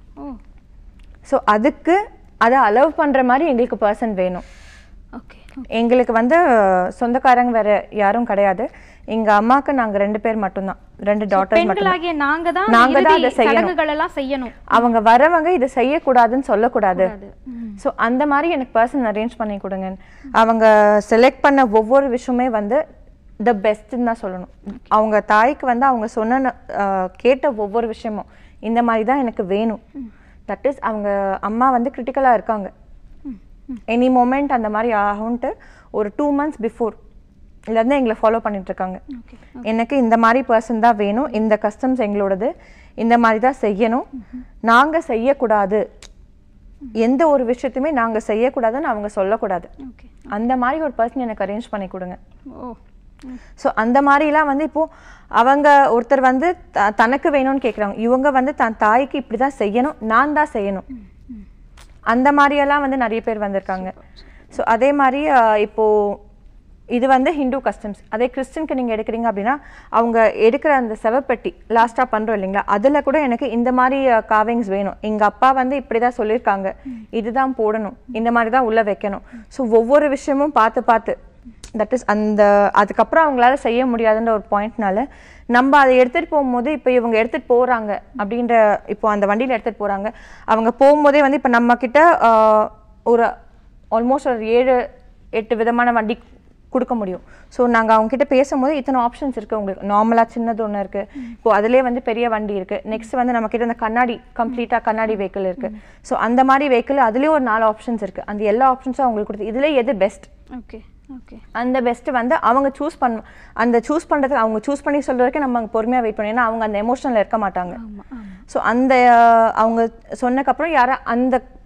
ஸோ அதுக்கு அதை அலோவ் பண்ற மாதிரி எங்களுக்கு பர்சன் வேணும் ஓகே எங்களுக்கு வந்து சொந்தக்காரங்க வேற யாரும் கிடையாது எங்க அம்மாக்கு நாங்க ரெண்டு பேர் மட்டும்தான் ரெண்டு டாட்டர்ஸ் மட்டும் பெண்களாகிய நாங்க தான் நாங்க தான் இறுதி அதை செய்யணும். சடங்குகள் எல்லாம் செய்யணும் அவங்க வரவங்க இதை செய்யக்கூடாதுன்னு சொல்லக்கூடாது ஸோ அந்த மாதிரி எனக்கு பர்சன் அரேஞ்ச் பண்ணி கொடுங்க அவங்க செலக்ட் பண்ண ஒவ்வொரு விஷயமே வந்து த பெஸ்ட்னு தான் சொல்லணும் அவங்க தாய்க்கு வந்து அவங்க சொன்ன அஹ், கேட்ட ஒவ்வொரு விஷயமும் இந்த மாதிரி தான் எனக்கு வேணும் தட் இஸ் அவங்க அம்மா வந்து கிரிட்டிக்கலாக இருக்காங்க எனி மோமெண்ட் அந்த மாதிரி ஆகும்ன்ட்டு ஒரு டூ மந்த்ஸ் பிஃபோர் இருந்து எங்களை ஃபாலோ பண்ணிட்டு இருக்காங்க எனக்கு இந்த மாதிரி பர்சன் தான் வேணும் இந்த கஸ்டம்ஸ் எங்களோடது இந்த மாதிரி தான் செய்யணும் நாங்க செய்யக்கூடாது எந்த ஒரு விஷயத்தையுமே நாங்க செய்யக்கூடாதுன்னு அவங்க சொல்லக்கூடாது ஓகே அந்த மாதிரி ஒரு பர்சன் எனக்கு அரேஞ்ச் பண்ணி கொடுங்க ஓ ஸோ அந்த மாதிரிலாம் வந்து இப்போ அவங்க ஒருத்தர் வந்து த- தனக்கு வேணும்னு கேட்குறாங்க இவங்க வந்து தன் தாய்க்கு இப்படி தான் செய்யணும் நான் தான் செய்யணும் அந்த மாதிரியெல்லாம் வந்து நிறைய பேர் வந்திருக்காங்க ஸோ அதே மாதிரி ஆஹ், இப்போ இது வந்து ஹிந்து கஸ்டம்ஸ் அதே கிறிஸ்டின்க்கு நீங்கள் எடுக்கிறீங்க அப்படின்னா அவங்க எடுக்கிற அந்த செவப்பெட்டி லாஸ்ட்டாக பண்ணுறோம் இல்லைங்களா அதில் கூட எனக்கு இந்த மாதிரி காவிங்ஸ் வேணும் எங்கள் அப்பா வந்து இப்படி தான் சொல்லியிருக்காங்க இதுதான் போடணும் இந்த மாதிரி தான் உள்ளே வைக்கணும் ஸோ ஒவ்வொரு விஷயமும் பார்த்து பார்த்து தட் இஸ் அந்த அதுக்கப்புறம் அவங்களால செய்ய முடியாதுன்ற ஒரு பாயிண்ட்னால நம்ம அதை எடுத்துகிட்டு போகும்போது இப்போ இவங்க எடுத்துகிட்டு போகிறாங்க அப்படின்ற இப்போ அந்த வண்டியில் எடுத்துகிட்டு போகிறாங்க அவங்க போகும்போதே வந்து இப்போ நம்ம கிட்ட ஆஹ், ஒரு ஆல்மோஸ்ட் ஒரு ஏழு எட்டு விதமான வண்டி கொடுக்க முடியும் ஸோ நாங்கள் அவங்க கிட்ட பேசும்போது இத்தனை ஆப்ஷன்ஸ் இருக்குது உங்களுக்கு நார்மலாக சின்னது ஒன்று இருக்குது இப்போ அதுலேயே வந்து பெரிய வண்டி இருக்குது நெக்ஸ்ட் வந்து நம்ம கிட்ட இந்த கண்ணாடி கம்ப்ளீட்டாக கண்ணாடி வெஹிக்கிள் இருக்குது ஸோ அந்த மாதிரி வெஹிக்கிள் அதுலேயே ஒரு நாலு ஆப்ஷன்ஸ் இருக்குது அந்த எல்லா ஆப்ஷன்ஸும் அவங்களுக்கு கொடுத்து இதில் எது பெஸ்ட் ஓகே ஓகே அந்த பெஸ்ட் வந்து அவங்க சூஸ் பண்ண அந்த சூஸ் பண்றதுக்கு அவங்க சூஸ் பண்ணி சொல்ற வரைக்கும் நம்ம அங்க பொறுமையா வெயிட் பண்ணணும் ஏன்னா அவங்க அந்த எமோஷனல் இருக்க மாட்டாங்க ஸோ அந்த அஹ், அவங்க சொன்னக்கப்புறம் யாரா அந்த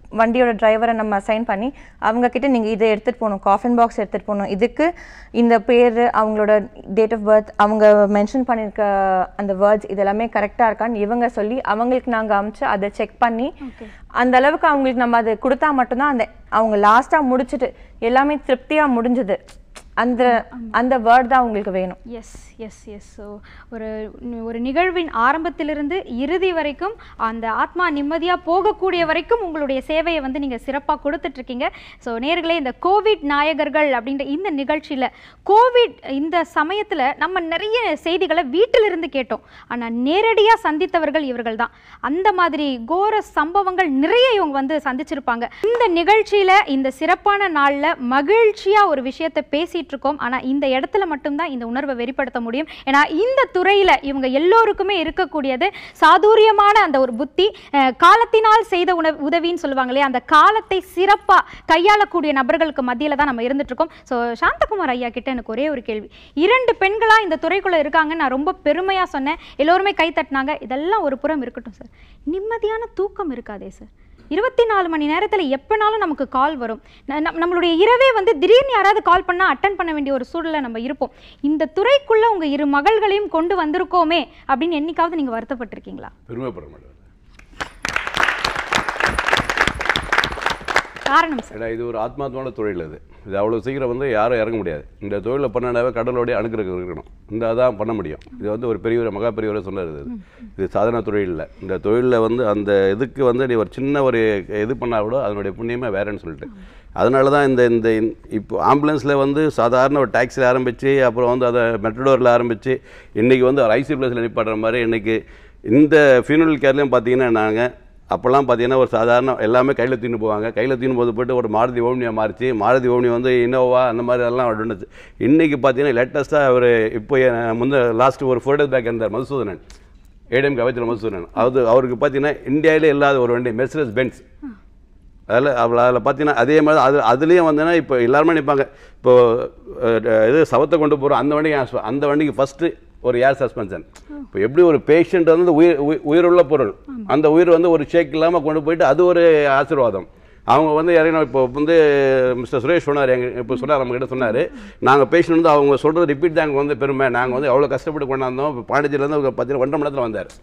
வண்டியோட டிரைவரை நம்ம அசைன் பண்ணி அவங்க கிட்ட நீங்கள் இதை எடுத்துகிட்டு போகணும் காஃபின் பாக்ஸ் எடுத்துகிட்டு போகணும் இதுக்கு இந்த பேர் அவங்களோட டேட் ஆஃப் பர்த் அவங்க மென்ஷன் பண்ணியிருக்க அந்த வேர்ட்ஸ் இதெல்லாமே கரெக்டாக இருக்கான்னு இவங்க சொல்லி அவங்களுக்கு நாங்கள் அமுச்சு அதை செக் பண்ணி அந்த அளவுக்கு அவங்களுக்கு நம்ம அதை கொடுத்தா மட்டும்தான் அந்த அவங்க லாஸ்ட்டாக முடிச்சுட்டு எல்லாமே திருப்தியாக முடிஞ்சது அந்த அந்த வேர்ட் தான் அவங்களுக்கு வேணும் எஸ் எஸ் எஸ் ஸோ ஒரு நி- ஒரு நிகழ்வின் ஆரம்பத்திலிருந்து இறுதி வரைக்கும் அந்த ஆத்மா நிம்மதியாக போகக்கூடிய வரைக்கும் உங்களுடைய சேவையை வந்து நீங்கள் சிறப்பாக கொடுத்துட்ருக்கீங்க ஸோ நேர்களே இந்த கோவிட் நாயகர்கள் அப்படின்ற இந்த நிகழ்ச்சியில் கோவிட் இந்த சமயத்தில் நம்ம நிறைய செய்திகளை வீட்டிலிருந்து கேட்டோம் ஆனால் நேரடியாக சந்தித்தவர்கள் இவர்கள் தான் அந்த மாதிரி கோர சம்பவங்கள் நிறைய இவங்க வந்து சந்திச்சிருப்பாங்க இந்த நிகழ்ச்சியில் இந்த சிறப்பான நாளில் மகிழ்ச்சியாக ஒரு விஷயத்தை பேசிட்டு இருக்கோம் ஆனால் இந்த இடத்துல மட்டும்தான் இந்த உணர்வை வெளிப்படுத்த முடியும் ஏன்னா இந்த துறையில் இவங்க எல்லோருக்குமே இருக்கக்கூடியது சாதுரியமான அந்த ஒரு புத்தி அஹ், காலத்தினால் செய்த உண உதவின்னு சொல்லுவாங்க இல்லையா அந்த காலத்தை சிறப்பாக கையாளக்கூடிய நபர்களுக்கு மத்தியில் தான் நம்ம இருந்துட்டு இருக்கோம் ஸோ சாந்தகுமார் ஐயா கிட்ட எனக்கு ஒரே ஒரு கேள்வி இரண்டு பெண்களா இந்த துறைக்குள்ள இருக்காங்க நான் ரொம்ப பெருமையா சொன்னேன் எல்லோருமே கை தட்டினாங்க இதெல்லாம் ஒரு புறம் இருக்கட்டும் சார் நிம்மதியான தூக்கம் இருக்காதே சார் இருபத்தி நாலு மணி நேரத்தில் எப்போனாலும் நமக்கு கால் வரும் ந- நம்- நம்மளுடைய இரவே வந்து திடீர்னு யாராவது கால் பண்ணால் அட்டன் பண்ண வேண்டிய ஒரு சூழலை நம்ம இருப்போம் இந்த துறைக்குள்ள உங்க இரு மகள்களையும் கொண்டு வந்திருக்கோமே அப்படின்னு என்னைக்காவது நீங்க வருத்தப்பட்டிருக்கீங்களா பெருமைப்பட மாட்டேன் காரணம் சார் ஏன்னா இது ஒரு ஆத்மார்த்தமான தொழில் இது இது அவ்வளோ சீக்கிரம் வந்து யாரும் இறங்க முடியாது இந்த தொழிலை பண்ணனாவே கடலோடைய அணுகிறது இருக்கணும் இந்த அதான் பண்ண முடியும் இது வந்து ஒரு பெரியவர் மகா பெரியவரை சொன்னார் இது இது சாதாரண தொழில் இல்லை இந்த தொழிலில் வந்து அந்த இதுக்கு வந்து நீ ஒரு சின்ன ஒரு இது பண்ணால் கூட அதனுடைய புண்ணியமே வேறேன்னு சொல்லிட்டு அதனால தான் இந்த இந்த இந்த- இப்போ ஆம்புலன்ஸில் வந்து சாதாரண ஒரு டாக்ஸியில் ஆரம்பித்து அப்புறம் வந்து அதை மெட்ரோடோரில் ஆரம்பித்து இன்றைக்கி வந்து ஒரு ஐசி ப்ளஸில் நிப்பாட்டுற மாதிரி இன்றைக்கி இந்த ஃபியூனரல் கேர்லேயும் பார்த்தீங்கன்னா நாங்கள் அப்போல்லாம் பார்த்தீங்கன்னா ஒரு சாதாரண எல்லாமே கையில் தூக்கின்னு போவாங்க கையில் தூக்கின்னு போது போட்டு ஒரு மாருதி ஓம்னியா மாறிச்சு மாருதி ஓம்னி வந்து இனோவா அந்த மாதிரி எல்லாம் இருந்துச்சு இன்றைக்கி பார்த்தீங்கன்னா லேட்டஸ்ட்டாக அவர் இப்போ என் முந்த லாஸ்ட் ஒரு ஃபோர் டேஸ் பேக் இருந்தார் மதுசூதனன் ஏடிஎம் கவச்சல் மதுசூதனன் அது அவருக்கு பார்த்தீங்கன்னா இந்தியாவிலே இல்லாத ஒரு வண்டி மெர்சிடஸ் பென்ஸ் அதில் அவள் அதில் பார்த்தீங்கன்னா அதே மாதிரி அது அதுலேயும் வந்தேன்னா இப்போ எல்லாருமே நிற்பாங்க இப்போ அஹ், இது சவத்தை கொண்டு போகிறோம் அந்த வண்டிக்கு ஆஸ்- அந்த வண்டிக்கு ஃபஸ்ட்டு ஒரு ஏர் சஸ்பென்ஷன் இப்போ எப்படி ஒரு பேஷண்ட் வந்து உயிர் உயி- உயிருள்ள பொருள் அந்த உயிர் வந்து ஒரு ஷேக் இல்லாமல் கொண்டு போயிட்டு அது ஒரு ஆசீர்வாதம் அவங்க வந்து இறங்கின இப்போ வந்து மிஸ்டர் சுரேஷ் சொன்னார் எங்க இப்போ சொன்னார் நம்ம கிட்ட சொன்னார் நாங்கள் பேஷண்ட் வந்து அவங்க சொல்கிறது ரிப்பீட் தான் எங்களுக்கு வந்து பெருமை நாங்கள் வந்து அவ்வளோ கஷ்டப்பட்டு கொண்டாந்தோம் இப்போ பாண்டிச்சேரியிலேருந்து ஒரு பார்த்தீங்கன்னா ஒன்றரை மணி நேரத்தில் வந்தார்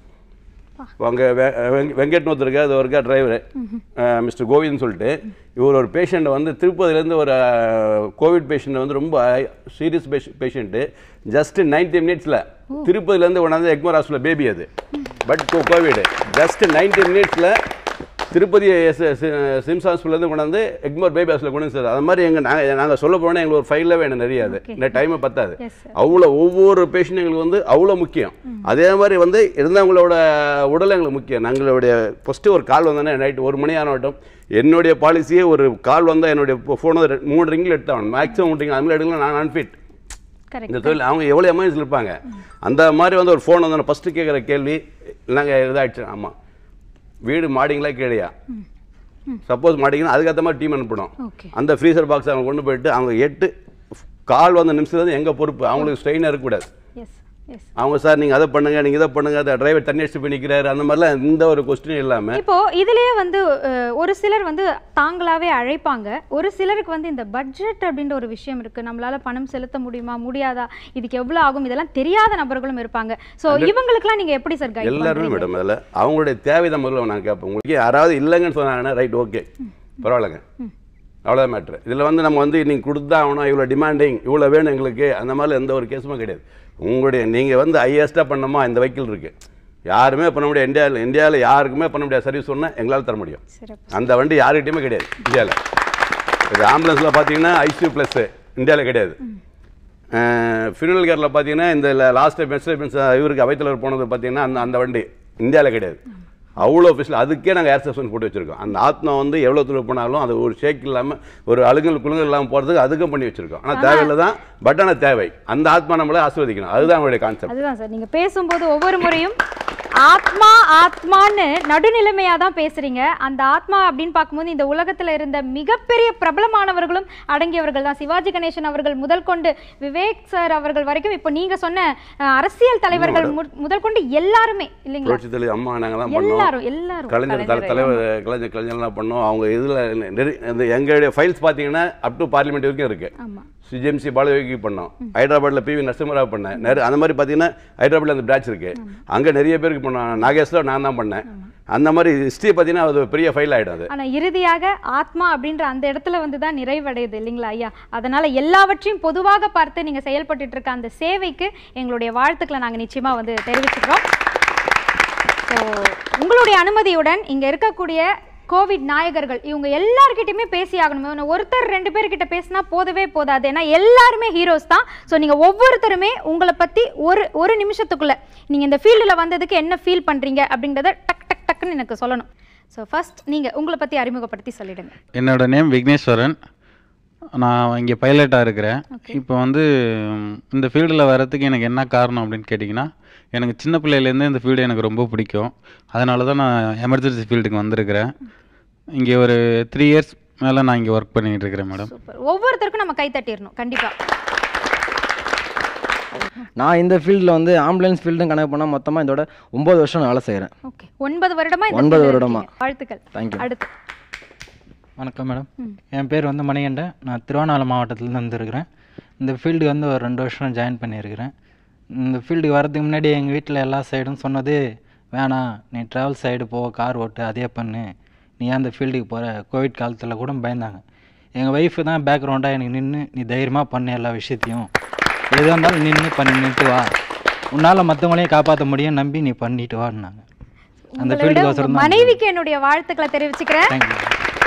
அங்கே வெங்கட் ஒருத்தர் இருக்கார் அது ஒருக்கா டிரைவர் மிஸ்டர் கோவிந்த்னு சொல்லிட்டு இவர் ஒரு பேஷண்ட்டை வந்து திருப்பதிலேருந்து ஒரு கோவிட் பேஷண்ட் வந்து ரொம்ப சீரியஸ் பேஷண்ட்டு ஜஸ்ட் நைன்டி மினிட்ஸில் திருப்பதிலேருந்து கொண்டாந்து எக்மோர் ஹாஸ்பிட்டல் பேபி அது பட் கோவிட் ஜஸ்ட் நைன்டி மினிட்ஸில் திருப்பதி சிம்ஸ் ஹாஸ்பிட்டலேருந்து கொண்டாந்து எக்மோர் பேபி ஹாஸ்பிட்டல் கொண்டு வந்து சேர்த்தாரு. அது மாதிரி எங்கள் நாங்கள் நாங்கள் சொல்ல போனால் எங்களுக்கு ஒரு ஃபைலில் வேணும் நிறைய அது இந்த டைமே பத்தாது Yes, sir. அவ்வளோ ஒவ்வொரு பேஷண்ட் எங்களுக்கு வந்து அவ்வளோ முக்கியம் அதே மாதிரி வந்து இருந்தவங்களோட உடல் எங்களுக்கு முக்கியம் நாங்களுடைய ஃபஸ்ட்டு ஒரு கால் வந்தோன்னே நைட் ஒரு மணி ஆனவட்டும் என்னுடைய பாலிசியே ஒரு கால் வந்தால் என்னுடைய ஃபோன் வந்து ரெ- மூணு ரிங்கில் எடுத்தான் மேக்ஸிமம் மூணு ரிங் அதுமாதிரி எடுக்கலாம் நான் அன்ஃபிட் கரெக்ட் இந்த தொழில் அவங்க எவ்வளோ எமர்ஜென்சி இருப்பாங்க அந்த மாதிரி வந்து ஒரு ஃபோன் வந்து ஃபஸ்ட்டு கேட்குற கேள்வி நாங்கள் இதாகிடுச்சு ஆமாம் வீடு மாடிங்களா கீழையா சப்போஸ் மாட்டிங்கன்னா அதுக்கேற்ற மாதிரி டீம் அனுப்பணும் ஓகே அந்த ஃப்ரீசர் பாக்ஸ் அவங்க கொண்டு போயிட்டு அவங்க எட்டு கால் வந்த நிமிஷத்துலேருந்து எங்கள் பொறுப்பு அவங்களுக்கு ஸ்ட்ரெயினாக இருக்கக்கூடாது எஸ் எஸ் அவங்க சார் நீங்கள் அதை பண்ணுங்க நீங்கள் இதை பண்ணுங்க அந்த டிரைவர் தண்ணி அடிச்சு போய் நிற்கிறாரு அந்த மாதிரிலாம் எந்த ஒரு கொஸ்டினும் இல்லாமல் இப்போ இதுலயே வந்து அஹ், ஒரு சிலர் வந்து தாங்களாவே அழைப்பாங்க ஒரு சிலருக்கு வந்து இந்த பட்ஜெட் அப்படின்ற ஒரு விஷயம் இருக்கு நம்மளால பணம் செலுத்த முடியுமா முடியாதா இதுக்கு எவ்வளவு ஆகும் இதெல்லாம் தெரியாத நபர்களும் இருப்பாங்க சோ இவங்களுக்குலாம் நீங்க எப்படி சார் கைட் எல்லாருமே மேடம் அதில் அவங்களுடைய தேவை தான் முதல்ல நான் கேட்பேன் உங்களுக்கு யாராவது இல்லைங்கன்னு சொன்னாங்கன்னா ரைட் ஓகே பரவாயில்லைங்க அவ்வளோதான் மேட்ரு இதில் வந்து நம்ம வந்து நீங்கள் கொடுத்தா ஆகணும் இவ்வளோ டிமாண்டிங் இவ்வளோ வேணும் எங்களுக்கு அந்த மாதிரி எந்த ஒரு கேஸுமே கிடையாது உங்களுடைய நீங்கள் வந்து ஹையஸ்ட்டாக பண்ணணுமா இந்த வைக்கிள் இருக்குது யாருமே பண்ண முடியாது இந்தியாவில் இந்தியாவில் யாருக்குமே பண்ண முடியாது சர்வீஸ் சொன்னால் எங்களால் தர முடியும் சிறப்பு அந்த வண்டி யாருக்கிட்டையுமே கிடையாது இந்தியாவில் இது ஆம்புலன்ஸில் பார்த்தீங்கன்னா ஐசியூ ப்ளஸ்ஸு இந்தியாவில் கிடையாது ஃபியூனல் கேரில் பார்த்தீங்கன்னா இந்த லாஸ்ட் மெர்சடைஸ் இவருக்கு அவைத்தலைவர் போனது பார்த்தீங்கன்னா அந்த அந்த வண்டி இந்தியாவில் கிடையாது அவ்வளோ ஃபெசில் அதுக்கே நாங்கள் ஏர் சஸ்பென்ஸ் போட்டு வச்சுருக்கோம் அந்த ஆத்மா வந்து எவ்வளோ தூரம் போனாலும் அது ஒரு ஷேக் இல்லாமல் ஒரு அழுங்கல் குழுங்கல் இல்லாமல் போகிறதுக்கு அதுக்கும் பண்ணி வச்சுருக்கோம் ஆனால் தேவையில்லை தான் பட் ஆனால் தேவை அந்த ஆத்மா நம்மளை ஆஸ்வதிக்கணும் அதுதான் அவங்களுடைய கான்செப்ட் அதுதான் சார் நீங்க பேசும்போது ஒவ்வொரு முறையும் ஆத்மா ஆத்மான்னு நடுநிலைமையா தான் பேசுறீங்க அந்த ஆத்மா அப்படின்னு பார்க்கும்போது இந்த உலகத்துல இருந்த மிகப்பெரிய பிரபலமானவர்களும் அடங்கியவர்கள் தான் சிவாஜி கணேசன் அவர்கள் முதல் கொண்டு விவேக் சார் அவர்கள் வரைக்கும் இப்போ நீங்க சொன்ன அஹ், அரசியல் தலைவர்கள் மு- முதல் கொண்டு எல்லாருமே இல்லைங்களா புரட்சி தலைவர் அம்மா நாங்கள் தான் பண்ணோம் எல்லாரும் எல்லாரும் கலைஞர் தல- தலைவர் கலைஞர் கலைஞர்லாம் பண்ணோம் அவங்க இதில் நிறைய இந்த எங்களுடைய ஃபைல்ஸ் பார்த்தீங்கன்னா அப் டு பார்லிமெண்ட் வரைக்கும் இருக்கு ஆமா சிஜிஎம்சி பாலயோகி பண்ணோம் ஹைதராபாத்ல பிவி நரசிம்மராவ் பண்ணேன் நிறைய அந்த மாதிரி பார்த்தீங்கன்னா ஹைதராபாத்ல அந்த பிரான்ச் இருக்கு அங்கே நிறைய பேருக்கு பண்ணோம் நாகேஷ்ல நான் தான் பண்ணேன் அந்த மாதிரி ஹிஸ்ட்ரி பார்த்தீங்கன்னா அது ஒரு பெரிய ஃபைல் ஆகிடும் அது ஆனா இறுதியாக ஆத்மா அப்படின்ற அந்த இடத்துல வந்து தான் நிறைவடையுது இல்லைங்களா ஐயா அதனால எல்லாவற்றையும் பொதுவாக பார்த்து நீங்க செயல்பட்டுட்டு இருக்க அந்த சேவைக்கு எங்களுடைய வாழ்த்துக்களை நாங்க நிச்சயமா வந்து தெரிவிச்சுக்கிறோம் ஸோ உங்களுடைய அனுமதியுடன் இங்க இருக்கக்கூடிய கோவிட் நாயகர்கள் இவங்க எல்லார்கிட்டயுமே பேசி ஆகணும் இவனை ஒருத்தர் ரெண்டு பேர்கிட்ட பேசினா போதவே போதாது ஏன்னா எல்லாருமே ஹீரோஸ் தான் ஸோ நீங்க ஒவ்வொருத்தருமே உங்களை பத்தி ஒரு ஒரு நிமிஷத்துக்குள்ள நீங்க இந்த ஃபீல்டில் வந்ததுக்கு என்ன ஃபீல் பண்றீங்க அப்படின்றத டக் டக் டக்குன்னு எனக்கு சொல்லணும் ஸோ ஃபர்ஸ்ட் நீங்க உங்களை பத்தி அறிமுகப்படுத்தி சொல்லிடுங்க என்னோட நேம் விக்னேஸ்வரன் நான் இங்கே பைலட்டாக இருக்கிறேன் இப்போ வந்து ம், இந்த ஃபீல்டில் வர்றதுக்கு எனக்கு என்ன காரணம் அப்படின்னு கேட்டிங்கன்னா எனக்கு சின்ன பிள்ளையிலேருந்தே இந்த ஃபீல்டு எனக்கு ரொம்ப பிடிக்கும் அதனால தான் நான் எமர்ஜென்சி ஃபீல்டுக்கு வந்திருக்கிறேன் இங்கே ஒரு த்ரீ இயர்ஸ் மேலே நான் இங்கே ஒர்க் பண்ணிகிட்டு இருக்கிறேன் மேடம் சூப்பர் ஒவ்வொருத்தருக்கும் நம்ம கை தட்டிடணும் கண்டிப்பா நான் இந்த ஃபீல்டில் வந்து ஆம்புலன்ஸ் ஃபீல்டும் கணக்கு பண்ணால் மொத்தமாக இதோட ஒம்பது வருஷம் நான் வேலை செய்கிறேன் ஓகே ஒன்பது வருடமா இந்த ஒன்பது field ல வருடமா. இருக்கீங்க. வாழ்த்துக்கள் Thank you. அடுத்து வணக்கம் மேடம் என் பேர் வந்து மணிகண்டன் நான் திருவண்ணாமலை மாவட்டத்துலேருந்து வந்திருக்கிறேன் இந்த ஃபீல்டுக்கு வந்து ஒரு ரெண்டு வருஷம் ஜாயின் பண்ணியிருக்கிறேன் இந்த ஃபீல்டுக்கு வரதுக்கு முன்னாடி எங்கள் வீட்டில் எல்லா சைடும் சொன்னது வேணாம் நீ ட்ராவல் சைடு போ கார் ஓட்டு அதே பண்ணு நீ ஏன் இந்த ஃபீல்டுக்கு போகிற கோவிட் காலத்தில் கூட பயந்தாங்க எங்கள் ஒய்ஃபு தான் பேக்ரவுண்டாக எனக்கு நின்று நீ தைரியமாக பண்ணு எல்லா விஷயத்தையும் எதாக இருந்தாலும் நின்று பண்ணிட்டு வா உன்னால் மற்றவங்களையும் காப்பாற்ற முடியும் நம்பி நீ பண்ணிட்டு வான்னாங்க அந்த உங்களை விட ஃபீல்டுக்கு உங்க அவசரம் தான் மனைவிக்கு என்னுடைய வாழ்த்துக்களை தெரிவிச்சுக்கிறேன் தேங்க்யூ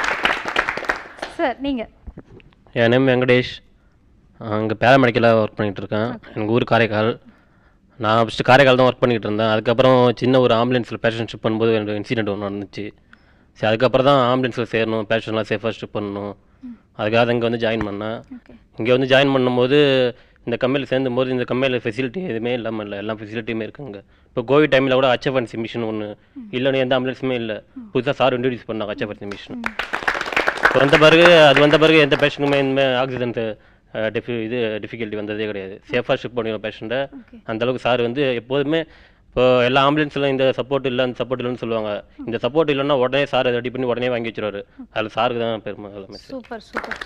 சார் நீங்க என் நேம் வெங்கடேஷ் அங்கே பேராமெடிக்கலாக ஒர்க் பண்ணிகிட்டு இருக்கேன் எனக்கு ஊர் காரைக்கால் நான் ஃபஸ்ட்டு காரைக்கால் தான் ஒர்க் பண்ணிகிட்டு இருந்தேன் அதுக்கப்புறம் சின்ன ஒரு ஆம்புலன்ஸில் பேஷண்ட் ஷிப் பண்ணும்போது எனக்கு இன்சிடென்ட் ஒன்று நடந்துச்சு சரி அதுக்கப்புறம் தான் ஆம்புலன்ஸில் சேரணும் பேஷண்ட்லாம் சேஃபாக ஷிப் பண்ணணும் அதுக்காக இங்கே வந்து ஜாயின் பண்ணேன் இங்கே வந்து ஜாயின் பண்ணும்போது இந்த கம்பெனியில் சேர்ந்தும்போது இந்த கம்பெனியில் ஃபெசிலிட்டி எதுவுமே இல்லாமல் இல்லை எல்லா ஃபெசிலிட்டியுமே இருக்குங்க இப்போ கோவிட் டைமில் கூட ஹச்எஃப்என்சி மிஷின் ஒன்று இல்லைன்னு எந்த ஆம்புலன்ஸுமே இல்லை புதுசாக சார் இன்ட்ரடியூஸ் பண்ணாங்க ஹச்எஃப்என்சி மிஷின் ஸோ வந்த பிறகு அது வந்த பிறகு எந்த பேஷண்ட்டுமே இனிமேல் ஆக்சிஜன் டிஃபி இது டிஃபிகல்ட்டி வந்ததே கிடையாது சேஃபாக ஷிப் பண்ணிடும் பேஷண்ட்டை அந்த அளவுக்கு சார் வந்து எப்போதுமே இப்போ எல்லா ஆம்புலன்ஸ்லாம் இந்த சப்போர்ட் இல்லை அந்த சப்போர்ட் இல்லைன்னு சொல்லுவாங்க இந்த சப்போர்ட் இல்லைன்னா உடனே சார் ரெடி பண்ணி உடனே வாங்கி வச்சிருவாரு அதில் சாருக்கு தான் பெருமை எல்லாமே சூப்பர் சூப்பர்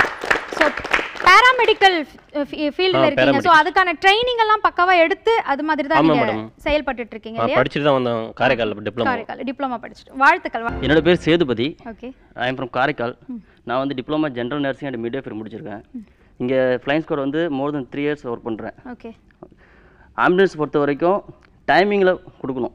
ஸோ பேராமெடிக்கல் ஃபீல்டில் ஆ, இருக்கீங்க ஸோ அதுக்கான ட்ரைனிங் எல்லாம் பக்காவா எடுத்து அது மாதிரி தான் ஆமா, நீங்க madam. செயல்பட்டுட்டு இருக்கீங்க நான் இல்லையா படிச்சுட்டு தான் வந்தேன் காரைக்கால் டிப்ளமோ காரைக்கால் டிப்ளமா படிச்சுட்டு வாழ்த்துக்கள் வா- என்னோட பேர் Sethupathi okay I am from Karaikal நான் வந்து diploma general nursing and midwifer முடிச்சிருக்கேன் இங்கே ஃப்ளைங் ஸ்கோர் வந்து more then three years work பண்ணுறேன் ஓகே ஆம்புலன்ஸ் பொறுத்த வரைக்கும் டைமிங்கில் கொடுக்கணும்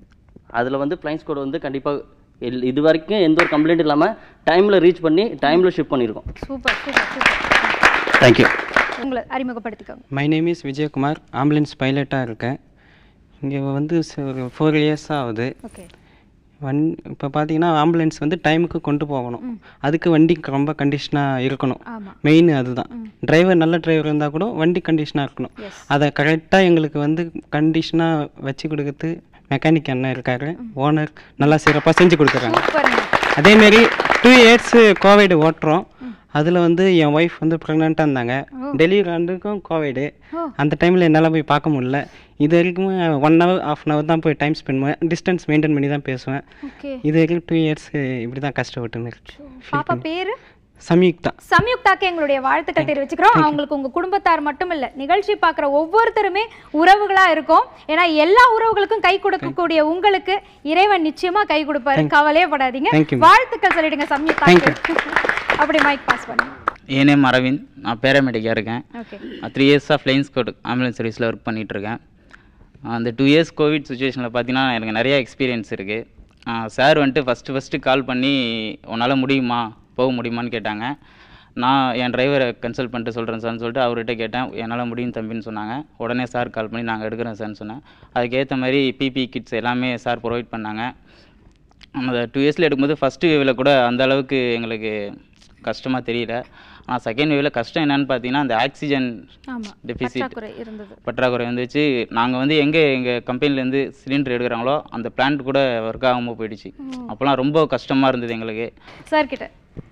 அதில் வந்து ஃப்ளைங் ஸ்கோர் வந்து கண்டிப்பாக இது வரைக்கும் எந்த ஒரு கம்ப்ளைண்ட் இல்லாமல் டைமில் ரீச் பண்ணி டைமில் ஷிஃப்ட் பண்ணியிருக்கோம் சூப்பர் சூப்பர் சூப்பர் தேங்க்யூ உங்களை அறிமுகப்படுத்திக்கோங்க my name is Vijayakumar ambulance பைலட்டாக இருக்கேன் இங்கே வந்து ச- ஒரு ஃபோர் இயர்ஸ் ஆகுது ஓகே வன் இப்போ பார்த்தீங்கன்னா ஆம்புலன்ஸ் வந்து டைமுக்கு கொண்டு போகணும் அதுக்கு வண்டி ரொம்ப கண்டிஷனாக இருக்கணும் ஆமா. மெயின் அதுதான் டிரைவர் நல்ல டிரைவர் இருந்தால் கூட வண்டி கண்டிஷனாக இருக்கணும் அதை கரெக்டாக எங்களுக்கு வந்து கண்டிஷனாக வச்சு கொடுக்குறது மெக்கானிக் அண்ணன் இருக்காரு ஓனர் நல்லா சிறப்பாக செஞ்சு கொடுக்குறாங்க சூப்பருங்க அதேமாரி டூ இயர்ஸ் கோவிட் ஓட்டுறோம் அதில் வந்து என் ஒய்ஃப் வந்து ப்ரெக்னெண்ட்டாக இருந்தாங்க டெலிவரி ஆண்டுக்கும் கோவிடு அந்த டைமில் என்னால் போய் பார்க்க முடியல இது வரைக்கும் one hour of an hour தான் போய் டைம் ஸ்பெண்ட் பண்ணுவேன் டிஸ்டன்ஸ் மெயின்டைன் பண்ணி தான் பேசுவேன் ஓகே இது வரைக்கும் டூ இயர்ஸ் இப்படி தான் கஷ்டப்பட்டுன்னு இருக்கு பாப்பா பேரு சம்யுக்தா சம்யுக்தாக்கு எங்களுடைய வாழ்த்துக்கள் தெரிவிச்சுக்கிறோம் அவங்களுக்கு உங்க குடும்பத்தார் மட்டும் இல்ல நிகழ்ச்சி பார்க்குற ஒவ்வொருத்தருமே உறவுகளா இருக்கும் ஏன்னா எல்லா உறவுகளுக்கும் கை கொடுக்கக்கூடிய உங்களுக்கு இறைவன் நிச்சயமா கை கொடுப்பாரு கவலையே படாதீங்க Thank you. வாழ்த்துக்கள் சொல்லிடுங்க சம்யுக்தாக்கு அப்படி மைக் பாஸ் பண்ணுங்க என் நேம் அரவிந்த் நான் பேராமெடிக்காக இருக்கேன் ஓகே த்ரீ இயர்ஸாக ஃப்ளைங் ஸ்கோட் ஆம்புலன்ஸ் சர்வீஸில் ஒர்க் பண்ணிகிட்ருக்கேன் அந்த டூ இயர்ஸ் கோவிட் சுச்சுவேஷனில் பார்த்தீங்கன்னா எனக்கு நிறைய எக்ஸ்பீரியன்ஸ் இருக்குது சார் வந்துட்டு ஃபஸ்ட்டு ஃபஸ்ட்டு கால் பண்ணி உன்னால் முடியுமா போக முடியுமான்னு கேட்டாங்க நான் என் டிரைவரை கன்சல்ட் பண்ணிட்டு சொல்கிறேன் சார்னு சொல்லிட்டு அவர்கிட்ட கேட்டேன் என்னால் முடியும் தம்பின்னு சொன்னாங்க உடனே சார் கால் பண்ணி நாங்கள் எடுக்கிறோம் சார்னு சொன்னேன் அதுக்கேற்ற மாதிரி பிபி கிட்ஸ் எல்லாமே சார் ப்ரொவைட் பண்ணாங்க அந்த டூ இயர்ஸில் எடுக்கும்போது ஃபஸ்ட்டு வேவில் கூட அந்த அளவுக்கு எங்களுக்கு கஷ்டமாக தெரியல ஆனால் செகண்ட் வேவ்ல கஷ்டம் என்னன்னு பார்த்தீங்கன்னா அந்த ஆக்சிஜன் ஆமா டெபிசிட் பற்றாக்குறை இருந்தது பற்றாக்குறை வந்துச்சு நாங்கள் வந்து எங்கே எங்கள் கம்பெனிலேருந்து சிலிண்டர் எடுக்கிறாங்களோ அந்த பிளான்ட் கூட ஒர்க் ஆகாமல் போயிடுச்சு அப்போலாம் ரொம்ப கஷ்டமாக இருந்தது எங்களுக்கு சார் கிட்ட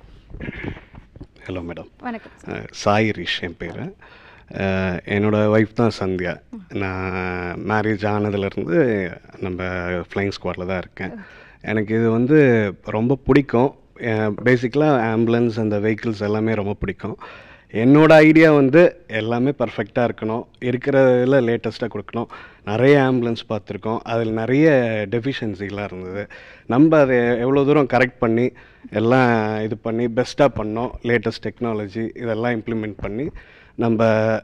ஹலோ மேடம் வணக்கம் அஹ், சாய் ரிஷ் என் பேர் என்னோட ஒய்ஃப் தான் சந்தியா நான் மேரேஜ் ஆனதுலேருந்து நம்ம ஃப்ளைங் ஸ்குவாடில் தான் இருக்கேன் எனக்கு இது வந்து ரொம்ப பிடிக்கும் பேசிக்கலாக ஆம்புலன்ஸ் அந்த வெஹிக்கிள்ஸ் எல்லாமே ரொம்ப பிடிக்கும் என்னோட ஐடியா வந்து எல்லாமே பர்ஃபெக்டாக இருக்கணும் இருக்கிறதுல லேட்டஸ்ட்டாக கொடுக்கணும் நிறைய ஆம்புலன்ஸ் பார்த்துருக்கோம் அதில் நிறைய டெஃபிஷியன்சிலாம் இருந்தது நம்ம அதை எவ்வளோ தூரம் கரெக்ட் பண்ணி எல்லாம் இது பண்ணி பெஸ்ட்டாக பண்ணோம் லேட்டஸ்ட் டெக்னாலஜி இதெல்லாம் இம்ப்ளிமெண்ட் பண்ணி நம்ம